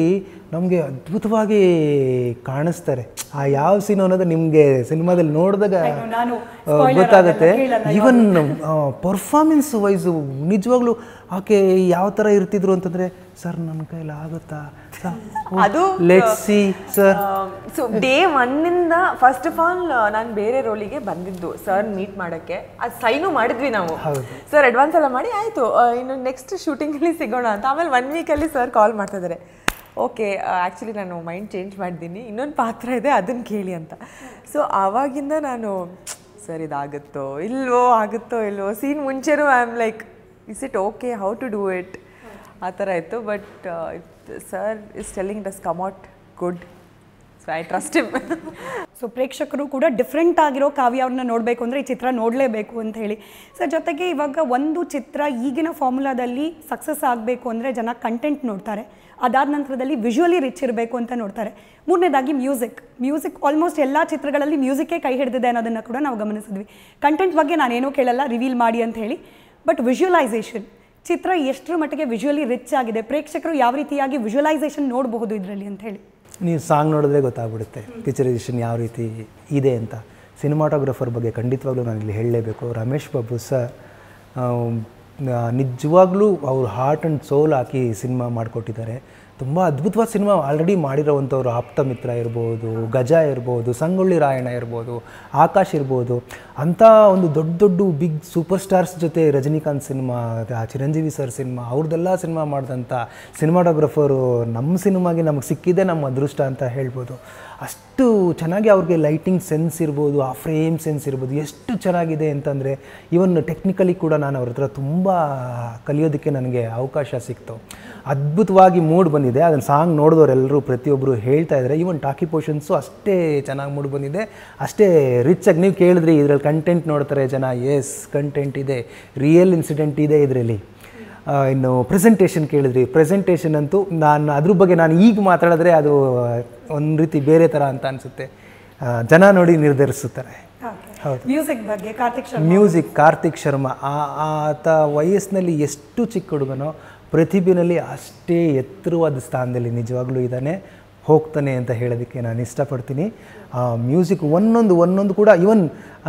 ನಮಗೆ ಅದ್ಭುತವಾಗಿ ಕಾಣಿಸ್ತಾರೆ ಆ ಯಾವ ಸೀನ್ ಅನ್ನೋದು ನಿಮಗೆ ಸಿನಿಮಾದಲ್ಲಿ ನೋಡಿದಾಗ ನಾನು ಆ, ಗೊತ್ತಾಗುತ್ತೆ ಈವನ್ ಪರ್ಫಾರ್ಮೆನ್ಸ್ ವೈಸು ನಿಜವಾಗ್ಲೂ ಆಕೆ ಯಾವ ಥರ ಇರ್ತಿದ್ರು ಅಂತಂದರೆ ಸರ್ ನನ್ನ ಕೈಲಿ ಆಗುತ್ತಾ ಅದು, let see sir so day ಒನ್ನಿಂದ ಫಸ್ಟ್ ಆಫ್ ಆಲ್ ನಾನು ಬೇರೆ ರೋಲಿಗೆ ಬಂದಿದ್ದು ಸರ್ ಮೀಟ್ ಮಾಡೋಕ್ಕೆ ಅದು ಸೈನು ಮಾಡಿದ್ವಿ ನಾವು ಸರ್ ಅಡ್ವಾನ್ಸ್ ಎಲ್ಲ ಮಾಡಿ ಆಯಿತು ಇನ್ನು ನೆಕ್ಸ್ಟ್ ಶೂಟಿಂಗಲ್ಲಿ ಸಿಗೋಣ ಅಂತ ಆಮೇಲೆ ಒನ್ ವೀಕಲ್ಲಿ ಸರ್ ಕಾಲ್ ಮಾಡ್ತಾ ಇದ್ದಾರೆ ಓಕೆ ಆ್ಯಕ್ಚುಲಿ ನಾನು ಮೈಂಡ್ ಚೇಂಜ್ ಮಾಡಿದ್ದೀನಿ ಇನ್ನೊಂದು ಪಾತ್ರ ಇದೆ ಅದನ್ನು ಕೇಳಿ ಅಂತ ಸೊ ಆವಾಗಿಂದ ನಾನು ಸರ್ ಇದಾಗುತ್ತೋ ಇಲ್ವೋ ಆಗುತ್ತೋ ಇಲ್ವೋ ಸೀನ್ ಮುಂಚೆನೂ I am like is it okay how to do it ಆ ಥರ ಇತ್ತು but sir is telling does come out good so I trust him so ಪ್ರೇಕ್ಷಕರು ಕೂಡ ಡಿಫ್ರೆಂಟ್ ಆಗಿರೋ ಕಾವ್ಯ ಅವ್ರನ್ನ ನೋಡಬೇಕು ಅಂದರೆ ಈ ಚಿತ್ರ ನೋಡಲೇಬೇಕು ಅಂತ ಹೇಳಿ ಸರ್ ಜೊತೆಗೆ ಇವಾಗ ಒಂದು ಚಿತ್ರ ಈಗಿನ ಫಾರ್ಮುಲಾದಲ್ಲಿ ಸಕ್ಸಸ್ ಆಗಬೇಕು ಅಂದರೆ ಜನ ಕಂಟೆಂಟ್ ನೋಡ್ತಾರೆ ಅದಾದ ನಂತರದಲ್ಲಿ ವಿಜುವಲಿ ರಿಚ್ ಇರಬೇಕು ಅಂತ ನೋಡ್ತಾರೆ ಮೂರನೇದಾಗಿ ಮ್ಯೂಸಿಕ್ ಮ್ಯೂಸಿಕ್ ಆಲ್ಮೋಸ್ಟ್ ಎಲ್ಲ ಚಿತ್ರಗಳಲ್ಲಿ ಮ್ಯೂಸಿಕ್ಕೇ ಕೈ ಹಿಡಿದಿದೆ ಅನ್ನೋದನ್ನು ಕೂಡ ನಾವು ಗಮನಿಸಿದ್ವಿ ಕಂಟೆಂಟ್ ಬಗ್ಗೆ ನಾನೇನೂ ಕೇಳಲ್ಲ ರಿವೀಲ್ ಮಾಡಿ ಅಂತ ಹೇಳಿ ಬಟ್ ವಿಜುವಲೈಸೇಷನ್ ಚಿತ್ರ ಎಷ್ಟರ ಮಟ್ಟಿಗೆ ವಿಜುವಲಿ ರಿಚ್ ಆಗಿದೆ ಪ್ರೇಕ್ಷಕರು ಯಾವ ರೀತಿಯಾಗಿ ವಿಜುವಲೈಸೇಷನ್ ನೋಡಬಹುದು ಇದರಲ್ಲಿ ಅಂತ ಹೇಳಿ ನೀವು ಸಾಂಗ್ ನೋಡಿದ್ರೆ ಗೊತ್ತಾಗ್ಬಿಡುತ್ತೆ ಪಿಕ್ಚರೈಸೇಷನ್ ಯಾವ ರೀತಿ ಇದೆ ಅಂತ ಸಿನಿಮಾಟೋಗ್ರಫರ್ ಬಗ್ಗೆ ಖಂಡಿತವಾಗ್ಲೂ ನಾನು ಇಲ್ಲಿ ಹೇಳಲೇಬೇಕು ರಮೇಶ್ ಬಾಬು ಸರ್ ನಿಜವಾಗ್ಲೂ ಅವ್ರ ಹಾರ್ಟ್ ಆ್ಯಂಡ್ ಸೋಲ್ ಹಾಕಿ ಸಿನಿಮಾ ಮಾಡಿಕೊಟ್ಟಿದ್ದಾರೆ ತುಂಬ ಅದ್ಭುತವಾದ ಸಿನಿಮಾ ಆಲ್ರೆಡಿ ಮಾಡಿರೋವಂಥವ್ರು ಆಪ್ತ ಮಿತ್ರ ಇರ್ಬೋದು ಗಜ ಇರ್ಬೋದು ಸಂಗೊಳ್ಳಿ ರಾಯಣ್ಣ ಇರ್ಬೋದು ಆಕಾಶ್ ಇರ್ಬೋದು ಅಂಥ ಒಂದು ದೊಡ್ಡ ದೊಡ್ಡ ಬಿಗ್ ಸೂಪರ್ ಸ್ಟಾರ್ಸ್ ಜೊತೆ ರಜನಿಕಾಂತ್ ಸಿನಿಮಾ ಆ ಚಿರಂಜೀವಿ ಸರ್ ಸಿನಿಮಾ ಅವ್ರದ್ದೆಲ್ಲ ಸಿನಿಮಾ ಮಾಡಿದಂಥ ಸಿನಿಮಾಟೋಗ್ರಫರು ನಮ್ಮ ಸಿನಿಮಾಗೆ ನಮಗೆ ಸಿಕ್ಕಿದೆ ನಮ್ಮ ಅದೃಷ್ಟ ಅಂತ ಹೇಳ್ಬೋದು ಅಷ್ಟು ಚೆನ್ನಾಗಿ ಅವ್ರಿಗೆ ಲೈಟಿಂಗ್ ಸೆನ್ಸ್ ಇರ್ಬೋದು ಆ ಫ್ರೇಮ್ ಸೆನ್ಸ್ ಇರ್ಬೋದು ಎಷ್ಟು ಚೆನ್ನಾಗಿದೆ ಅಂತಂದರೆ ಇವನ್ ಟೆಕ್ನಿಕಲಿ ಕೂಡ ನಾನು ಅವ್ರ ಹತ್ರ ತುಂಬ ಕಲಿಯೋದಕ್ಕೆ ನನಗೆ ಅವಕಾಶ ಸಿಕ್ತು ಅದ್ಭುತವಾಗಿ ಮೂಡ್ ಬಂದಿದೆ ಅದನ್ನು ಸಾಂಗ್ ನೋಡಿದವರೆಲ್ಲರೂ ಪ್ರತಿಯೊಬ್ಬರು ಹೇಳ್ತಾ ಇದ್ದಾರೆ ಈವನ್ ಟಾಕಿ ಪೋರ್ಷನ್ಸು ಅಷ್ಟೇ ಚೆನ್ನಾಗಿ ಮೂಡ್ ಬಂದಿದೆ ಅಷ್ಟೇ ರಿಚ್ ಆಗಿ ನೀವು ಕೇಳಿದ್ರಿ ಇದರಲ್ಲಿ ಕಂಟೆಂಟ್ ನೋಡ್ತಾರೆ ಜನ ಎಸ್ ಕಂಟೆಂಟ್ ಇದೆ ರಿಯಲ್ ಇನ್ಸಿಡೆಂಟ್ ಇದೆ ಇದರಲ್ಲಿ ಆ, ಇನ್ನು ಪ್ರೆಸೆಂಟೇಷನ್ ಕೇಳಿದ್ರಿ ಪ್ರೆಸೆಂಟೇಷನ್ ಅಂತೂ ನಾನು ಅದ್ರ ಬಗ್ಗೆ ನಾನು ಈಗ ಮಾತಾಡಿದ್ರೆ ಅದು ಒಂದು ರೀತಿ ಬೇರೆ ಥರ ಅಂತ ಅನಿಸುತ್ತೆ ಜನ ನೋಡಿ ನಿರ್ಧರಿಸುತ್ತಾರೆ ಹೌದು ಮ್ಯೂಸಿಕ್ ಬಗ್ಗೆ ಕಾರ್ತಿಕ್ ಶರ್ಮಾ ಮ್ಯೂಸಿಕ್ ಕಾರ್ತಿಕ್ ಶರ್ಮಾ ಆ ಆತ ವಯಸ್ಸಿನಲ್ಲಿ ಎಷ್ಟು ಚಿಕ್ಕ ಹುಡುಗನೋ ಪ್ರತಿಭೆನಲ್ಲಿ ಅಷ್ಟೇ ಎತ್ತರವಾದ ಸ್ಥಾನದಲ್ಲಿ ನಿಜವಾಗ್ಲೂ ಇದ್ದಾನೆ ಹೋಗ್ತಾನೆ ಅಂತ ಹೇಳೋದಕ್ಕೆ ನಾನು ಇಷ್ಟಪಡ್ತೀನಿ ಮ್ಯೂಸಿಕ್ ಒಂದೊಂದು ಒಂದೊಂದು ಕೂಡ ಇವನ್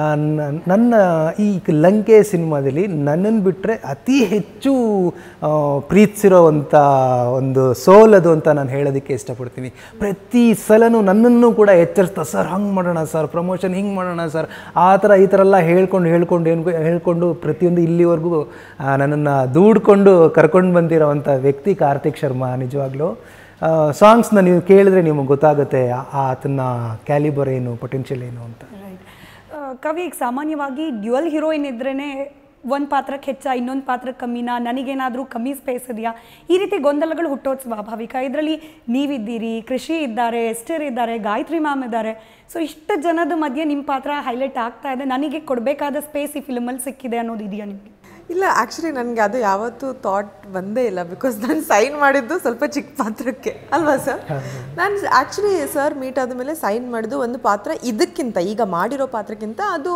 ನನ್ನ ಈ ಲಂಕೆ ಸಿನಿಮಾದಲ್ಲಿ ನನ್ನನ್ನು ಬಿಟ್ಟರೆ ಅತಿ ಹೆಚ್ಚು ಆ, ಪ್ರೀತಿಸಿರೋವಂಥ ಒಂದು ಸೋಲ್ ಅದು ಅಂತ ನಾನು ಹೇಳೋದಕ್ಕೆ ಇಷ್ಟಪಡ್ತೀನಿ ಪ್ರತಿ ಸಲನೂ ನನ್ನನ್ನು ಕೂಡ ಎಚ್ಚರಿಸ್ತಾ ಸರ್ ಹಂಗೆ ಮಾಡೋಣ ಸರ್ ಪ್ರಮೋಷನ್ ಹಿಂಗೆ ಮಾಡೋಣ ಸರ್ ಆ ಥರ ಈ ಥರ ಎಲ್ಲ ಹೇಳ್ಕೊಂಡು ಹೇಳ್ಕೊಂಡು ಏನು ಹೇಳ್ಕೊಂಡು ಪ್ರತಿಯೊಂದು ಇಲ್ಲಿವರೆಗೂ ನನ್ನನ್ನು ದೂಡ್ಕೊಂಡು ಕರ್ಕೊಂಡು ಬಂದಿರೋವಂಥ ವ್ಯಕ್ತಿ ಕಾರ್ತಿಕ್ ಶರ್ಮಾ ನಿಜವಾಗ್ಲೂ ಸಾಂಗ್ಸ್ನ ನೀವು ಕೇಳಿದ್ರೆ ನಿಮಗೆ ಗೊತ್ತಾಗುತ್ತೆ ಆ- ಆತನ ಕ್ಯಾಲಿಬರ್ ಏನು ಪೊಟೆನ್ಷಿಯಲ್ ಏನು ಅಂತ ರೈಟ್ ಕವಿ ಈಗ ಸಾಮಾನ್ಯವಾಗಿ ಡ್ಯುಯಲ್ ಹೀರೋಯಿನ್ ಇದ್ರೇ ಒಂದು ಪಾತ್ರಕ್ಕೆ ಹೆಚ್ಚ ಇನ್ನೊಂದು ಪಾತ್ರಕ್ಕೆ ಕಮ್ಮಿನಾ ನನಗೇನಾದರೂ ಕಮ್ಮಿ ಸ್ಪೇಸ್ ಇದೆಯಾ ಈ ರೀತಿ ಗೊಂದಲಗಳು ಹುಟ್ಟೋದು ಸ್ವಾಭಾವಿಕ ಇದರಲ್ಲಿ ನೀವಿದ್ದೀರಿ ಕೃಷಿ ಇದ್ದಾರೆ ಎಸ್ಟರ್ ಇದ್ದಾರೆ ಗಾಯತ್ರಿ ಮ್ಯಾಮ್ ಇದ್ದಾರೆ ಸೊ ಇಷ್ಟು ಜನದ ಮಧ್ಯೆ ನಿಮ್ಮ ಪಾತ್ರ ಹೈಲೈಟ್ ಆಗ್ತಾ ಇದೆ ನನಗೆ ಕೊಡಬೇಕಾದ ಸ್ಪೇಸ್ ಈ ಫಿಲ್ಮಲ್ಲಿ ಸಿಕ್ಕಿದೆ ಅನ್ನೋದು ಇದೆಯಾ ನಿಮಗೆ ಇಲ್ಲ ಆ್ಯಕ್ಚುಲಿ ನನಗೆ ಅದು ಯಾವತ್ತೂ ಥಾಟ್ ಬಂದೇ ಇಲ್ಲ ಬಿಕಾಸ್ ನಾನು ಸೈನ್ ಮಾಡಿದ್ದು ಸ್ವಲ್ಪ ಚಿಕ್ಕ ಪಾತ್ರಕ್ಕೆ ಅಲ್ವಾ ಸರ್ ನಾನು ಆ್ಯಕ್ಚುಲಿ ಸರ್ ಮೀಟ್ ಆದಮೇಲೆ ಸೈನ್ ಮಾಡಿದ್ದು ಒಂದು ಪಾತ್ರ ಇದಕ್ಕಿಂತ ಈಗ ಮಾಡಿರೋ ಪಾತ್ರಕ್ಕಿಂತ ಅದು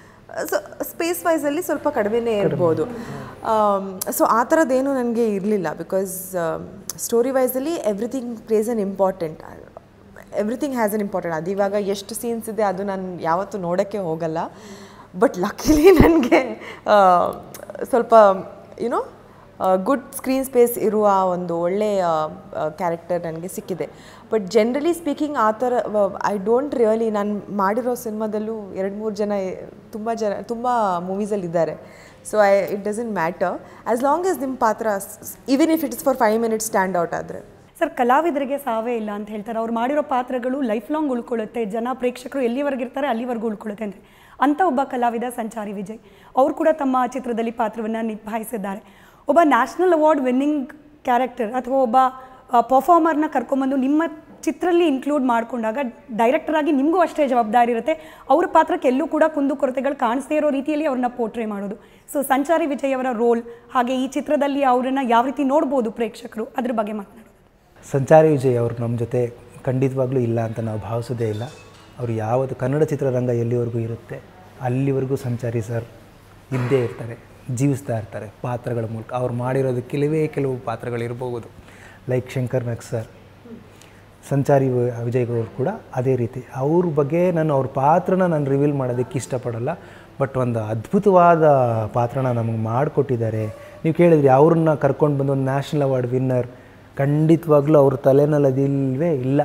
ಸ್ಪೇಸ್ ವೈಸಲ್ಲಿ ಸ್ವಲ್ಪ ಕಡಿಮೆನೇ ಇರ್ಬೋದು ಸೊ ಆ ಥರದ್ದೇನು ನನಗೆ ಇರಲಿಲ್ಲ ಬಿಕಾಸ್ ಸ್ಟೋರಿ ವೈಸಲ್ಲಿ everything place an important everything has an important ಅದು ಇವಾಗ ಎಷ್ಟು ಸೀನ್ಸ್ ಇದೆ ಅದು ನಾನು ಯಾವತ್ತೂ ನೋಡೋಕ್ಕೆ ಹೋಗಲ್ಲ ಬಟ್ ಲಕ್ಕಿಲಿ ನನಗೆ ಸ್ವಲ್ಪ ಯುನೋ ಗುಡ್ ಸ್ಕ್ರೀನ್ ಸ್ಪೇಸ್ ಇರುವ ಒಂದು ಒಳ್ಳೆಯ ಕ್ಯಾರೆಕ್ಟರ್ ನನಗೆ ಸಿಕ್ಕಿದೆ ಬಟ್ ಜನರಲಿ ಸ್ಪೀಕಿಂಗ್ ಆ ಥರ ಐ ಡೋಂಟ್ ರಿಯಲಿ ನಾನು ಮಾಡಿರೋ ಸಿನಿಮಾದಲ್ಲೂ ಎರಡು ಮೂರು ಜನ ತುಂಬ ಜನ ತುಂಬ ಮೂವೀಸಲ್ಲಿ ಇದ್ದಾರೆ so I it doesn't matter as long as ನಿಮ್ಮ ಪಾತ್ರ even if it's for five minutes stand out ಆದರೆ ಸರ್ ಕಲಾವಿದರಿಗೆ ಸಾವೇ ಇಲ್ಲ ಅಂತ ಹೇಳ್ತಾರೆ ಅವ್ರು ಮಾಡಿರೋ ಪಾತ್ರಗಳು ಲೈಫ್ ಲಾಂಗ್ ಉಳ್ಕೊಳ್ಳುತ್ತೆ ಜನ ಪ್ರೇಕ್ಷಕರು ಎಲ್ಲಿವರೆಗೆ ಇರ್ತಾರೆ ಅಲ್ಲಿವರೆಗೂ ಉಳ್ಕೊಳ್ಳುತ್ತೆ ಅಂದರೆ ಅಂಥ ಒಬ್ಬ ಕಲಾವಿದ ಸಂಚಾರಿ ವಿಜಯ್ ಅವರು ಕೂಡ ತಮ್ಮ ಚಿತ್ರದಲ್ಲಿ ಪಾತ್ರವನ್ನು ನಿಭಾಯಿಸಿದ್ದಾರೆ ಒಬ್ಬ ನ್ಯಾಷನಲ್ ಅವಾರ್ಡ್ ವಿನ್ನಿಂಗ್ ಕ್ಯಾರೆಕ್ಟರ್ ಅಥವಾ ಒಬ್ಬ ಪರ್ಫಾರ್ಮರ್ನ ಕರ್ಕೊಂಬಂದು ನಿಮ್ಮ ಚಿತ್ರದಲ್ಲಿ ಇನ್ಕ್ಲೂಡ್ ಮಾಡಿಕೊಂಡಾಗ ಡೈರೆಕ್ಟರ್ ಆಗಿ ನಿಮಗೂ ಅಷ್ಟೇ ಜವಾಬ್ದಾರಿ ಇರುತ್ತೆ ಅವ್ರ ಪಾತ್ರಕ್ಕೆ ಎಲ್ಲೂ ಕೂಡ ಕುಂದುಕೊರತೆಗಳು ಕಾಣಿಸದೇ ಇರೋ ರೀತಿಯಲ್ಲಿ ಅವ್ರನ್ನ ಪೋರ್ಟ್ರೇ ಮಾಡೋದು ಸೊ ಸಂಚಾರಿ ವಿಜಯ್ ಅವರ ರೋಲ್ ಹಾಗೆ ಈ ಚಿತ್ರದಲ್ಲಿ ಅವರನ್ನ ಯಾವ ರೀತಿ ನೋಡ್ಬೋದು ಪ್ರೇಕ್ಷಕರು ಅದ್ರ ಬಗ್ಗೆ ಮಾತನಾಡೋದು ಸಂಚಾರಿ ವಿಜಯ್ ಅವರು ನಮ್ಮ ಜೊತೆ ಖಂಡಿತವಾಗ್ಲೂ ಇಲ್ಲ ಅಂತ ನಾವು ಭಾವಿಸೋದೇ ಇಲ್ಲ ಅವರು ಯಾವತ್ತು ಕನ್ನಡ ಚಿತ್ರರಂಗ ಎಲ್ಲಿವರೆಗೂ ಇರುತ್ತೆ ಅಲ್ಲಿವರೆಗೂ ಸಂಚಾರಿ ಸರ್ ಇದ್ದೇ ಇರ್ತಾರೆ ಜೀವಿಸ್ತಾ ಇರ್ತಾರೆ ಪಾತ್ರಗಳ ಮೂಲಕ ಅವ್ರು ಮಾಡಿರೋದು ಕೆಲವೇ ಕೆಲವು ಪಾತ್ರಗಳಿರ್ಬೋದು ಲೈಕ್ ಶಂಕರ್ ನಾಗ್ ಸರ್ ಸಂಚಾರಿ ವ- ವಿಜಯ್ ಗೌರ್ ಕೂಡ ಅದೇ ರೀತಿ ಅವ್ರ ಬಗ್ಗೆ ನಾನು ಅವ್ರ ಪಾತ್ರನ ನಾನು ರಿವೀಲ್ ಮಾಡೋದಕ್ಕೆ ಇಷ್ಟಪಡಲ್ಲ ಬಟ್ ಒಂದು ಅದ್ಭುತವಾದ ಪಾತ್ರನ ನಮಗೆ ಮಾಡಿಕೊಟ್ಟಿದ್ದಾರೆ ನೀವು ಕೇಳಿದ್ರಿ ಅವ್ರನ್ನ ಕರ್ಕೊಂಡು ಬಂದು ಒಂದು ನ್ಯಾಷನಲ್ ಅವಾರ್ಡ್ ವಿನ್ನರ್ ಖಂಡಿತವಾಗ್ಲೂ ಅವ್ರ ತಲೆನಲ್ಲಿ ಅದಿಲ್ವೇ ಇಲ್ಲ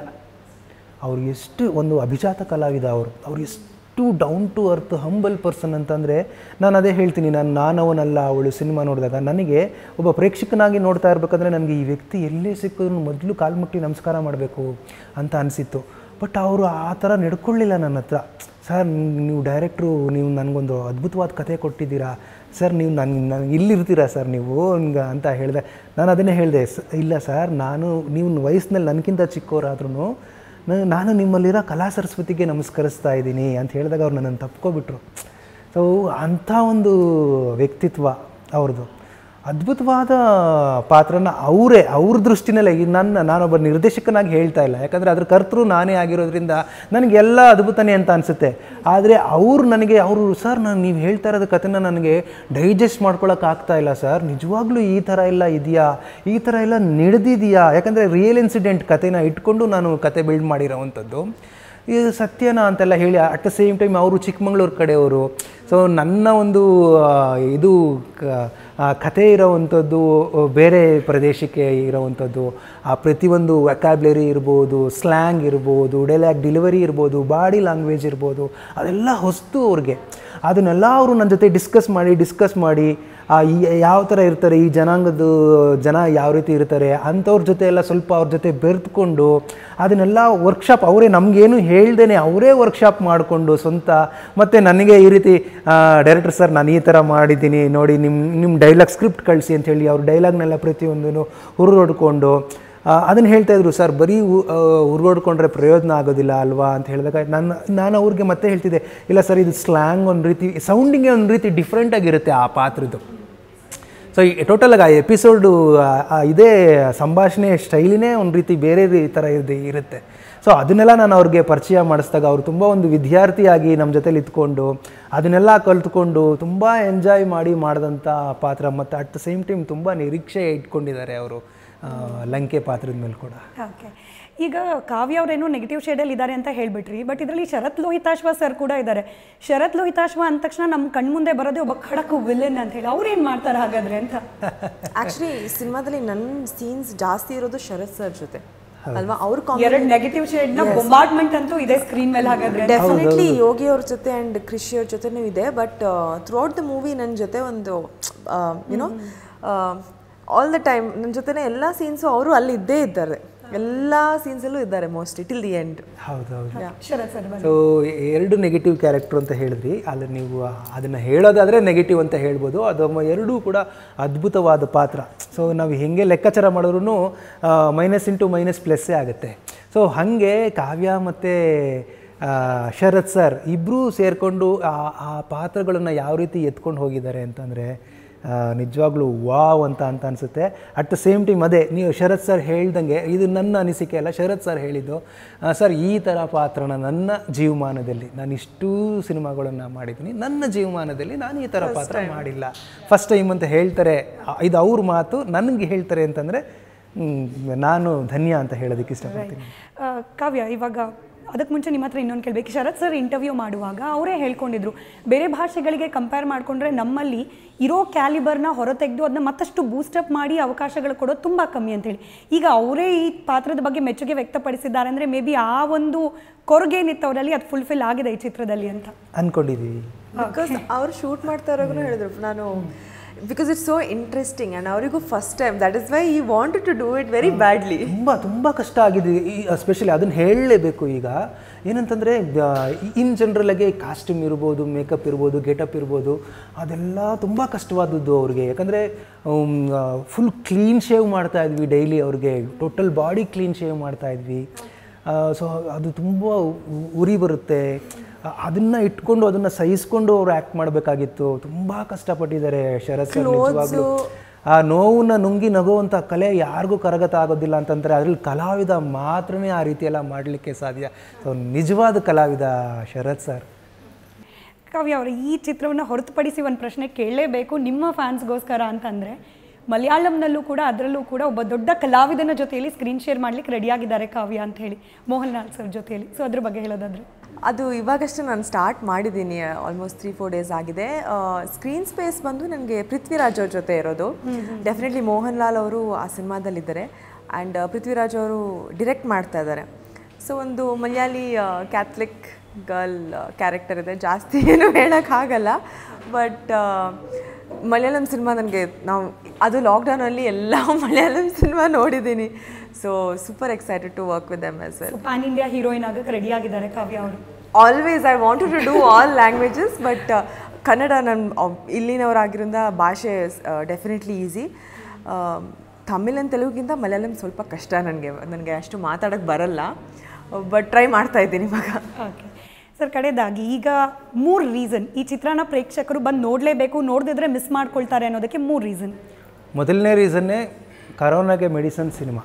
ಅವ್ರು ಎಷ್ಟು ಒಂದು ಅಭಿಜಾತ ಕಲಾವಿದ ಅವರು ಅವ್ರು ಎಷ್ಟು down to earth humble person ಅಂತಂದರೆ ನಾನು ಅದೇ ಹೇಳ್ತೀನಿ ನಾನು ನಾನವನಲ್ಲ ಅವಳು ಸಿನಿಮಾ ನೋಡಿದಾಗ ನನಗೆ ಒಬ್ಬ ಪ್ರೇಕ್ಷಕನಾಗಿ ನೋಡ್ತಾ ಇರಬೇಕಾದ್ರೆ ನನಗೆ ಈ ವ್ಯಕ್ತಿ ಎಲ್ಲೇ ಸಿಕ್ಕಿದ್ರು ಮೊದಲು ಕಾಲ್ಮುಟ್ಟಿ ನಮಸ್ಕಾರ ಮಾಡಬೇಕು ಅಂತ ಅನಿಸಿತ್ತು ಬಟ್ ಅವರು ಆ ಥರ ನಡ್ಕೊಳ್ಳಿಲ್ಲ ನನ್ನ ಹತ್ರ ಸರ್ ನೀವು ಡೈರೆಕ್ಟ್ರು ನೀವು ನನಗೊಂದು ಅದ್ಭುತವಾದ ಕಥೆ ಕೊಟ್ಟಿದ್ದೀರಾ ಸರ್ ನೀವು ನನ್ನ ನನಗೆ ಇಲ್ಲಿರ್ತೀರಾ ಸರ್ ನೀವು ಹಂಗ ಅಂತ ಹೇಳಿದೆ ನಾನು ಅದನ್ನೇ ಹೇಳಿದೆ ಸ ಇಲ್ಲ ಸರ್ ನಾನು ನೀವು ವಯಸ್ಸಿನಲ್ಲಿ ನನಗಿಂತ ಚಿಕ್ಕವರಾದ್ರೂ ನಾನು ನಿಮ್ಮಲ್ಲಿರೋ ಕಲಾ ಸರಸ್ವತಿಗೆ ನಮಸ್ಕರಿಸ್ತಾ ಇದ್ದೀನಿ ಅಂತ ಹೇಳಿದಾಗ ಅವ್ರು ನನ್ನನ್ನು ತಪ್ಕೊಬಿಟ್ರು ಸೊ ಅಂಥ ಒಂದು ವ್ಯಕ್ತಿತ್ವ ಅವ್ರದ್ದು ಅದ್ಭುತವಾದ ಪಾತ್ರನ ಅವರೇ ಅವ್ರ ದೃಷ್ಟಿನಲ್ಲೇ ಈ ನನ್ನ ನಾನೊಬ್ಬ ನಿರ್ದೇಶಕನಾಗಿ ಹೇಳ್ತಾ ಇಲ್ಲ ಯಾಕಂದರೆ ಅದ್ರ ಕರ್ತೃ ನಾನೇ ಆಗಿರೋದ್ರಿಂದ ನನಗೆಲ್ಲ ಅದ್ಭುತನೇ ಅಂತ ಅನಿಸುತ್ತೆ ಆದರೆ ಅವ್ರು ನನಗೆ ಅವರು ಸರ್ ನಾನು ನೀವು ಹೇಳ್ತಾ ಇರೋದು ಕಥೆನ ನನಗೆ ಡೈಜೆಸ್ಟ್ ಮಾಡ್ಕೊಳಕ್ಕೆ ಆಗ್ತಾ ಇಲ್ಲ ಸರ್ ನಿಜವಾಗ್ಲೂ ಈ ಥರ ಎಲ್ಲ ಇದೆಯಾ ಈ ಥರ ಎಲ್ಲ ನಡೆದಿದೆಯಾ ಯಾಕಂದರೆ ರಿಯಲ್ ಇನ್ಸಿಡೆಂಟ್ ಕಥೆನ ಇಟ್ಕೊಂಡು ನಾನು ಕತೆ ಬಿಲ್ಡ್ ಮಾಡಿರೋವಂಥದ್ದು ಇದು ಸತ್ಯನ ಅಂತೆಲ್ಲ ಹೇಳಿ ಅಟ್ ದ ಸೇಮ್ ಟೈಮ್ ಅವರು ಚಿಕ್ಕಮಂಗ್ಳೂರು ಕಡೆಯವರು ಸೊ ನನ್ನ ಒಂದು ಆ, ಇದು ಕ- ಆ, ಕಥೆ ಇರೋವಂಥದ್ದು ಬೇರೆ ಪ್ರದೇಶಕ್ಕೆ ಇರೋವಂಥದ್ದು ಆ ಪ್ರತಿಯೊಂದು ವ್ಯಾಕ್ಯಾಬ್ಲರಿ ಇರ್ಬೋದು ಸ್ಲ್ಯಾಂಗ್ ಇರ್ಬೋದು ಡೈಲಾಗ್ ಡೆಲಿವರಿ ಇರ್ಬೋದು ಬಾಡಿ ಲ್ಯಾಂಗ್ವೇಜ್ ಇರ್ಬೋದು ಅದೆಲ್ಲ ಹೊಸ್ತು ಅವ್ರಿಗೆ ಅದನ್ನೆಲ್ಲ ಅವರು ನನ್ನ ಜೊತೆ ಡಿಸ್ಕಸ್ ಮಾಡಿ ಡಿಸ್ಕಸ್ ಮಾಡಿ ಆ, ಈ ಯಾವ ಥರ ಇರ್ತಾರೆ ಈ ಜನಾಂಗದ ಜನ ಯಾವ ರೀತಿ ಇರ್ತಾರೆ ಅಂಥವ್ರ ಜೊತೆ ಎಲ್ಲ ಸ್ವಲ್ಪ ಅವ್ರ ಜೊತೆ ಬೆರೆತ್ಕೊಂಡು ಅದನ್ನೆಲ್ಲ ವರ್ಕ್ಶಾಪ್ ಅವರೇ ನಮಗೇನು ಹೇಳ್ದೇನೆ ಅವರೇ ವರ್ಕ್ಶಾಪ್ ಮಾಡಿಕೊಂಡು ಸ್ವಂತ ಮತ್ತು ನನಗೆ ಈ ರೀತಿ ಡೈರೆಕ್ಟರ್ ಸರ್ ನಾನು ಈ ಥರ ಮಾಡಿದ್ದೀನಿ ನೋಡಿ ನಿಮ್ಮ ನಿಮ್ಮ ಡೈಲಾಗ್ ಸ್ಕ್ರಿಪ್ಟ್ ಕಳಿಸಿ ಅಂತ ಹೇಳಿ ಅವ್ರ ಡೈಲಾಗ್ನೆಲ್ಲ ಪ್ರತಿಯೊಂದನ್ನು ಹುರಿದೊಡ್ಕೊಂಡು ಅದನ್ನು ಹೇಳ್ತಾ ಇದ್ರು ಸರ್ ಬರೀ ಉ- ಆ, ಹುರ್ಗೋಡ್ಕೊಂಡ್ರೆ ಪ್ರಯೋಜನ ಆಗೋದಿಲ್ಲ ಅಲ್ವಾ ಅಂತ ಹೇಳಿದಾಗ ನಾನು ನಾನು ಅವ್ರಿಗೆ ಮತ್ತೆ ಹೇಳ್ತಿದ್ದೆ ಇಲ್ಲ ಸರ್ ಇದು ಸ್ಲ್ಯಾಂಗ್ ಒಂದು ರೀತಿ ಸೌಂಡಿಂಗೇ ಒಂದು ರೀತಿ ಡಿಫ್ರೆಂಟಾಗಿರುತ್ತೆ ಆ ಪಾತ್ರದ್ದು ಸೊ ಈ ಟೋಟಲಾಗಿ ಆ ಎಪಿಸೋಡು ಇದೇ ಸಂಭಾಷಣೆ ಶೈಲಿನೇ ಒಂದು ರೀತಿ ಬೇರೆ ರೀ- ಥರ ಇದೆ ಇರುತ್ತೆ ಸೊ ಅದನ್ನೆಲ್ಲ ನಾನು ಅವ್ರಿಗೆ ಪರಿಚಯ ಮಾಡಿಸಿದಾಗ ಅವರು ತುಂಬ ಒಂದು ವಿದ್ಯಾರ್ಥಿಯಾಗಿ ನಮ್ಮ ಜೊತೆಲಿ ಇದ್ಕೊಂಡು ಅದನ್ನೆಲ್ಲ ಕಲ್ತ್ಕೊಂಡು ತುಂಬ ಎಂಜಾಯ್ ಮಾಡಿ ಮಾಡಿದಂಥ ಪಾತ್ರ ಮತ್ತು ಅಟ್ ದ ಸೇಮ್ ಟೈಮ್ ತುಂಬ ನಿರೀಕ್ಷೆ ಇಟ್ಕೊಂಡಿದ್ದಾರೆ ಅವರು ಆ, ಲಂಕೆ ಪಾತ್ರದ ಮೇಲೆ ಕೂಡ ಓಕೆ ಈಗ ಕಾವ್ಯ ಅವರೇನೋ ನೆಗೆಟಿವ್ ಶೇಡಲ್ಲಿ ಇದ್ದಾರೆ ಅಂತ ಹೇಳ್ಬಿಟ್ರಿ ಬಟ್ ಇದರಲ್ಲಿ ಶರತ್ ಲೋಹಿತಾಶ್ವ ಸರ್ ಕೂಡ ಇದ್ದಾರೆ ಶರತ್ ಲೋಹಿತಾಶ್ವ ಅಂದ ತಕ್ಷಣ ನಮ್ಮ ಕಣ್ಮುಂದೆ ಬರೋದೇ ಒಬ್ಬ ಖಡಕ್ ವಿಲನ್ ಅಂತ ಹೇಳಿ ಅವ್ರು ಏನು ಮಾಡ್ತಾರೆ ಹಾಗಾದ್ರೆ ಅಂತ ಆಕ್ಚುಲಿ ಸಿನಿಮಾದಲ್ಲಿ ನನ್ನ ಸೀನ್ಸ್ ಜಾಸ್ತಿ ಇರೋದು ಶರತ್ ಸರ್ ಜೊತೆ ಅಲ್ವಾ ಅವ್ರ ಎರಡು ನೆಗೆಟಿವ್ ಶೇಡ್ನ ಬೊಂಬಾರ್ಡ್ಮೆಂಟ್ ಅಂತೂ ಇದೆ ಸ್ಕ್ರೀನ್ ಮೇಲೆ ಹಾಗಾದ್ರೆ ಡೆಫಿನೆಟ್ಲಿ ಯೋಗಿ ಅವ್ರ ಜೊತೆ ಆ್ಯಂಡ್ ಕೃಷಿ ಅವ್ರ ಜೊತೆನೂ ಇದೆ ಬಟ್ ಥ್ರೂಔಟ್ ದ ಮೂವಿ ನನ್ನ ಜೊತೆ ಒಂದು ಯುನೋ ಆಲ್ ದ ಟೈಮ್ ನನ್ನ ಜೊತೆನೇ ಎಲ್ಲ ಸೀನ್ಸು ಅವರು ಅಲ್ಲಿ ಇದ್ದೇ ಇದ್ದಾರೆ ಎಲ್ಲ ಸೀನ್ಸಲ್ಲೂ ಇದ್ದಾರೆ ಮೋಸ್ಟ್ಲಿ ಟಿಲ್ ದಿ ಎಂಡ್ ಹೌದು ಹೌದು ಶರತ್ ಸರ್ ಬನ್ನಿ ಸೊ ಎರಡು ನೆಗೆಟಿವ್ ಕ್ಯಾರೆಕ್ಟರ್ ಅಂತ ಹೇಳಿದ್ರಿ ಅಲ್ಲಿ ನೀವು ಅದನ್ನು ಹೇಳೋದಾದರೆ ನೆಗೆಟಿವ್ ಅಂತ ಹೇಳ್ಬೋದು ಅದು ಮ- ಎರಡೂ ಕೂಡ ಅದ್ಭುತವಾದ ಪಾತ್ರ ಸೊ ನಾವು ಹೆಂಗೆ ಲೆಕ್ಕಾಚಾರ ಮಾಡಿದ್ರು ಮೈನಸ್ ಇಂಟು ಮೈನಸ್ ಪ್ಲಸ್ಸೇ ಆಗುತ್ತೆ ಸೊ ಹಾಗೆ ಕಾವ್ಯ ಮತ್ತು ಶರತ್ ಸರ್ ಇಬ್ಬರೂ ಸೇರಿಕೊಂಡು ಆ ಆ ಪಾತ್ರಗಳನ್ನು ಯಾವ ರೀತಿ ಎತ್ಕೊಂಡು ಹೋಗಿದ್ದಾರೆ ಅಂತಂದರೆ ನಿಜವಾಗ್ಲೂ ವಾವ್ ಅಂತ ಅಂತ ಅನಿಸುತ್ತೆ ಅಟ್ ದ ಸೇಮ್ ಟೈಮ್ ಅದೇ ನೀವು ಶರತ್ ಸರ್ ಹೇಳ್ದಂಗೆ ಇದು ನನ್ನ ಅನಿಸಿಕೆ ಅಲ್ಲ ಶರತ್ ಸರ್ ಹೇಳಿದ್ದು ಆ, ಸರ್ ಈ ಥರ ಪಾತ್ರನ ನನ್ನ ಜೀವಮಾನದಲ್ಲಿ ನಾನು ಇಷ್ಟೂ ಸಿನಿಮಾಗಳನ್ನು ಮಾಡಿದ್ದೀನಿ ನನ್ನ ಜೀವಮಾನದಲ್ಲಿ ನಾನು ಈ ಥರ ಪಾತ್ರ ಮಾಡಿಲ್ಲ ಫಸ್ಟ್ ಟೈಮ್ ಅಂತ ಹೇಳ್ತಾರೆ ಆ, ಇದು ಅವ್ರ ಮಾತು ನನಗೆ ಹೇಳ್ತಾರೆ ಅಂತಂದರೆ ನಾನು ಧನ್ಯ ಅಂತ ಹೇಳೋದಕ್ಕೆ ಇಷ್ಟಪಡ್ತೀನಿ ಆ, ಕಾವ್ಯ ಇವಾಗ ಅದಕ್ಕೆ ಮುಂಚೆ ನಿಮ್ಮ ಹತ್ರ ಇನ್ನೊಂದು ಕೇಳಬೇಕು ಶರತ್ ಸರ್ ಇಂಟರ್ವ್ಯೂ ಮಾಡುವಾಗ ಅವರೇ ಹೇಳ್ಕೊಂಡಿದ್ರು ಬೇರೆ ಭಾಷೆಗಳಿಗೆ ಕಂಪೇರ್ ಮಾಡಿಕೊಂಡ್ರೆ ನಮ್ಮಲ್ಲಿ ಇರೋ ಕ್ಯಾಲಿಬರ್ನ ಹೊರತೆಗೆದು ಅದನ್ನ ಮತ್ತಷ್ಟು ಬೂಸ್ಟಪ್ ಮಾಡಿ ಅವಕಾಶಗಳು ಕೊಡೋದು ತುಂಬ ಕಮ್ಮಿ ಅಂತೇಳಿ ಈಗ ಅವರೇ ಈ ಪಾತ್ರದ ಬಗ್ಗೆ ಮೆಚ್ಚುಗೆ ವ್ಯಕ್ತಪಡಿಸಿದ್ದಾರೆ ಅಂದರೆ ಮೇ ಬಿ ಆ ಒಂದು ಕೊರಗೇನಿತ್ತು ಅವರಲ್ಲಿ ಅದು ಫುಲ್ಫಿಲ್ ಆಗಿದೆ ಈ ಚಿತ್ರದಲ್ಲಿ ಅಂತ ಅಂದ್ಕೊಂಡಿದ್ದೀವಿ ಬಿಕಾಸ್ ಅವ್ರು ಶೂಟ್ ಮಾಡ್ತಾ ಇರೋಗೂ ಹೇಳಿದ್ರು ನಾನು because it's so interesting and ಅವರಿಗೂ first time that is why I wanted to do it very badly ತುಂಬ ತುಂಬ ಕಷ್ಟ ಆಗಿದೆ ಈ ಎಸ್ಪೆಷಲಿ ಅದನ್ನು ಹೇಳಲೇಬೇಕು ಈಗ ಏನಂತಂದರೆ ಇನ್ ಜನರಲಾಗೆ ಕಾಸ್ಟ್ಯೂಮ್ ಇರ್ಬೋದು ಮೇಕಪ್ ಇರ್ಬೋದು ಗೆಟಪ್ ಇರ್ಬೋದು ಅದೆಲ್ಲ ತುಂಬ ಕಷ್ಟವಾದದ್ದು ಅವ್ರಿಗೆ ಯಾಕಂದರೆ ಫುಲ್ ಕ್ಲೀನ್ ಶೇವ್ ಮಾಡ್ತಾ ಇದ್ವಿ ಡೈಲಿ ಅವ್ರಿಗೆ ಟೋಟಲ್ ಬಾಡಿ ಕ್ಲೀನ್ ಶೇವ್ ಮಾಡ್ತಾ ಇದ್ವಿ ಸೊ ಅದು ತುಂಬ ಉ- ಉರಿ ಬರುತ್ತೆ ಅದನ್ನು ಇಟ್ಕೊಂಡು ಅದನ್ನು ಸಹಿಸ್ಕೊಂಡು ಅವ್ರು ಆ್ಯಕ್ಟ್ ಮಾಡಬೇಕಾಗಿತ್ತು ತುಂಬ ಕಷ್ಟಪಟ್ಟಿದ್ದಾರೆ ಶರತ್ ಸರ್ ನಿಜವಾಗ್ಲೂ ಆ ನೋವನ್ನ ನುಂಗಿ ನಗುವಂಥ ಕಲೆ ಯಾರಿಗೂ ಕರಗತ ಆಗೋದಿಲ್ಲ ಅಂತಂದರೆ ಅದ್ರಲ್ಲಿ ಕಲಾವಿದ ಮಾತ್ರನೇ ಆ ರೀತಿ ಎಲ್ಲ ಮಾಡಲಿಕ್ಕೆ ಸಾಧ್ಯ ಸೊ ನಿಜವಾದ ಕಲಾವಿದ ಶರತ್ ಸರ್ ಕಾವ್ಯ ಅವರು ಈ ಚಿತ್ರವನ್ನು ಹೊರತುಪಡಿಸಿ ಒಂದು ಪ್ರಶ್ನೆ ಕೇಳಲೇಬೇಕು ನಿಮ್ಮ ಫ್ಯಾನ್ಸ್ಗೋಸ್ಕರ ಅಂತಂದರೆ ಮಲಯಾಳಂನಲ್ಲೂ ಕೂಡ ಅದರಲ್ಲೂ ಕೂಡ ಒಬ್ಬ ದೊಡ್ಡ ಕಲಾವಿದನ ಜೊತೆಯಲ್ಲಿ ಸ್ಕ್ರೀನ್ ಶೇರ್ ಮಾಡ್ಲಿಕ್ಕೆ ರೆಡಿಯಾಗಿದ್ದಾರೆ ಕಾವ್ಯ ಅಂತ ಹೇಳಿ ಮೋಹನ್ ಲಾಲ್ ಸರ್ ಜೊತೆಯಲ್ಲಿ ಸೊ ಅದ್ರ ಬಗ್ಗೆ ಹೇಳೋದಾದ್ರೆ ಅದು ಇವಾಗಷ್ಟೇ ನಾನು ಸ್ಟಾರ್ಟ್ ಮಾಡಿದ್ದೀನಿ ಆಲ್ಮೋಸ್ಟ್ ತ್ರೀ ಫೋರ್ ಡೇಸ್ ಆಗಿದೆ ಸ್ಕ್ರೀನ್ ಸ್ಪೇಸ್ ಬಂದು ನನಗೆ ಪೃಥ್ವಿರಾಜ್ ಅವ್ರ ಜೊತೆ ಇರೋದು ಡೆಫಿನೆಟ್ಲಿ ಮೋಹನ್ ಲಾಲ್ ಅವರು ಆ ಸಿನಿಮಾದಲ್ಲಿದ್ದಾರೆ ಆ್ಯಂಡ್ ಪೃಥ್ವಿರಾಜ್ ಅವರು ಡಿರೆಕ್ಟ್ ಮಾಡ್ತಾ ಇದ್ದಾರೆ ಸೊ ಒಂದು ಮಲಯಾಳಿ ಕ್ಯಾಥಲಿಕ್ ಗರ್ಲ್ ಕ್ಯಾರೆಕ್ಟರ್ ಇದೆ ಜಾಸ್ತಿ ಏನು ಹೇಳೋಕ್ಕಾಗಲ್ಲ ಬಟ್ ಮಲಯಾಳಂ ಸಿನಿಮಾ ನನಗೆ ನಾವು ಅದು ಲಾಕ್ಡೌನಲ್ಲಿ ಎಲ್ಲ ಮಲಯಾಳಂ ಸಿನಿಮಾ ನೋಡಿದ್ದೀನಿ so super excited to work with M S L pan India heroine ಆಗಕ್ಕೆ ರೆಡಿಯಾಗಿದ್ದಾರೆ ಕಾವ್ಯ ಅವರು always I wanted to do all languages but Kannada ನನ್ನ ಇಲ್ಲಿನವರಾಗಿರೋದ್ರಿಂದ ಭಾಷೆ ಡೆಫಿನೆಟ್ಲಿ ಈಸಿ ತಮಿಳ್ ಆ್ಯಂಡ್ ತೆಲುಗಿಂತ ಮಲಯಾಳಂ ಸ್ವಲ್ಪ ಕಷ್ಟ ನನಗೆ ನನಗೆ ಅಷ್ಟು ಮಾತಾಡೋಕ್ಕೆ ಬರಲ್ಲ ಬಟ್ ಟ್ರೈ ಮಾಡ್ತಾ ಇದ್ದೀನಿ ಇವಾಗ ಓಕೆ ಸರ್ ಕಡೆದಾಗಿ ಈಗ ಮೂರು ರೀಸನ್ ಈ ಚಿತ್ರನ ಪ್ರೇಕ್ಷಕರು ಬಂದು ನೋಡಲೇಬೇಕು ನೋಡದಿದ್ರೆ ಮಿಸ್ ಮಾಡ್ಕೊಳ್ತಾರೆ ಅನ್ನೋದಕ್ಕೆ ಮೂರು ರೀಸನ್ ಮೊದಲನೇ ರೀಸನ್ನೇ ಕರೋನಾಗೆ ಮೆಡಿಸನ್ ಸಿನಿಮಾ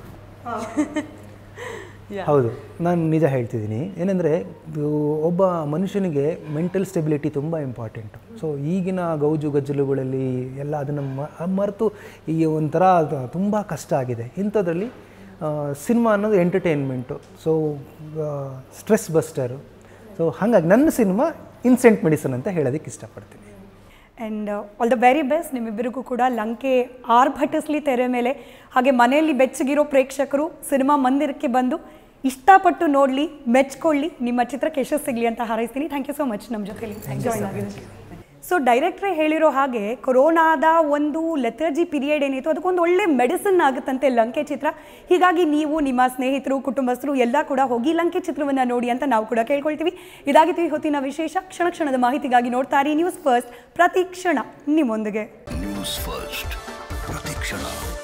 ಹೌದು ನಾನು ನಿಜ ಹೇಳ್ತಿದ್ದೀನಿ ಏನಂದರೆ ಒಬ್ಬ ಮನುಷ್ಯನಿಗೆ ಮೆಂಟಲ್ ಸ್ಟೆಬಿಲಿಟಿ ತುಂಬ ಇಂಪಾರ್ಟೆಂಟು ಸೊ ಈಗಿನ ಗೌಜು ಗಜ್ಜಲುಗಳಲ್ಲಿ ಎಲ್ಲ ಅದನ್ನು ಮರೆತು ಈ ಒಂಥರ ತುಂಬ ಕಷ್ಟ ಆಗಿದೆ ಇಂಥದ್ರಲ್ಲಿ ಸಿನಿಮಾ ಅನ್ನೋದು entertainment so stress buster so ಹಾಗಾಗಿ ನನ್ನ ಸಿನಿಮಾ ಇನ್ಸೆಂಟ್ ಮೆಡಿಸನ್ ಅಂತ ಹೇಳೋದಕ್ಕೆ ಇಷ್ಟಪಡ್ತೀನಿ and all the very best ನಿಮ್ಮಿಬ್ಬರಿಗೂ ಕೂಡ ಲಂಕೆ ಆರ್ಭಟಿಸ್ಲಿ ತೆರೆ ಮೇಲೆ ಹಾಗೆ ಮನೆಯಲ್ಲಿ ಬೆಚ್ಚಗಿರೋ ಪ್ರೇಕ್ಷಕರು ಸಿನಿಮಾ ಮಂದಿರಕ್ಕೆ ಬಂದು ಇಷ್ಟಪಟ್ಟು ನೋಡಲಿ ಮೆಚ್ಕೊಳ್ಳಿ ನಿಮ್ಮ ಚಿತ್ರಕ್ಕೆ ಯಶಸ್ಸು ಸಿಗಲಿ ಅಂತ ಹಾರೈಸ್ತೀನಿ ಥ್ಯಾಂಕ್ ಯು ಸೊ ಮಚ್ ನಮ್ಮ ಜೊತೆಲಿ ಜಾಯ್ನ್ ಆಗಿದ್ದಕ್ಕೆ ಸೊ ಡೈರೆಕ್ಟ್ರೇ ಹೇಳಿರೋ ಹಾಗೆ ಕೊರೋನಾದ ಒಂದು ಲೆಥರ್ಜಿ ಪೀರಿಯಡ್ ಏನಿತ್ತು ಅದಕ್ಕೊಂದು ಒಳ್ಳೆ ಮೆಡಿಸಿನ್ ಆಗುತ್ತಂತೆ ಲಂಕೆ ಚಿತ್ರ ಹೀಗಾಗಿ ನೀವು ನಿಮ್ಮ ಸ್ನೇಹಿತರು ಕುಟುಂಬಸ್ಥರು ಎಲ್ಲ ಕೂಡ ಹೋಗಿ ಲಂಕೆ ಚಿತ್ರವನ್ನು ನೋಡಿ ಅಂತ ನಾವು ಕೂಡ ಕೇಳ್ಕೊಳ್ತೀವಿ ಇದಾಗಿತ್ತು ಈ ಹೊತ್ತಿನ ವಿಶೇಷ ಕ್ಷಣ ಕ್ಷಣದ ಮಾಹಿತಿಗಾಗಿ ನೋಡ್ತಾರೆ ನ್ಯೂಸ್ ಫಸ್ಟ್ ಪ್ರತಿ ಕ್ಷಣ ನಿಮ್ಮೊಂದಿಗೆ ನ್ಯೂಸ್ ಫಸ್ಟ್ ಪ್ರತಿಕ್ಷಣ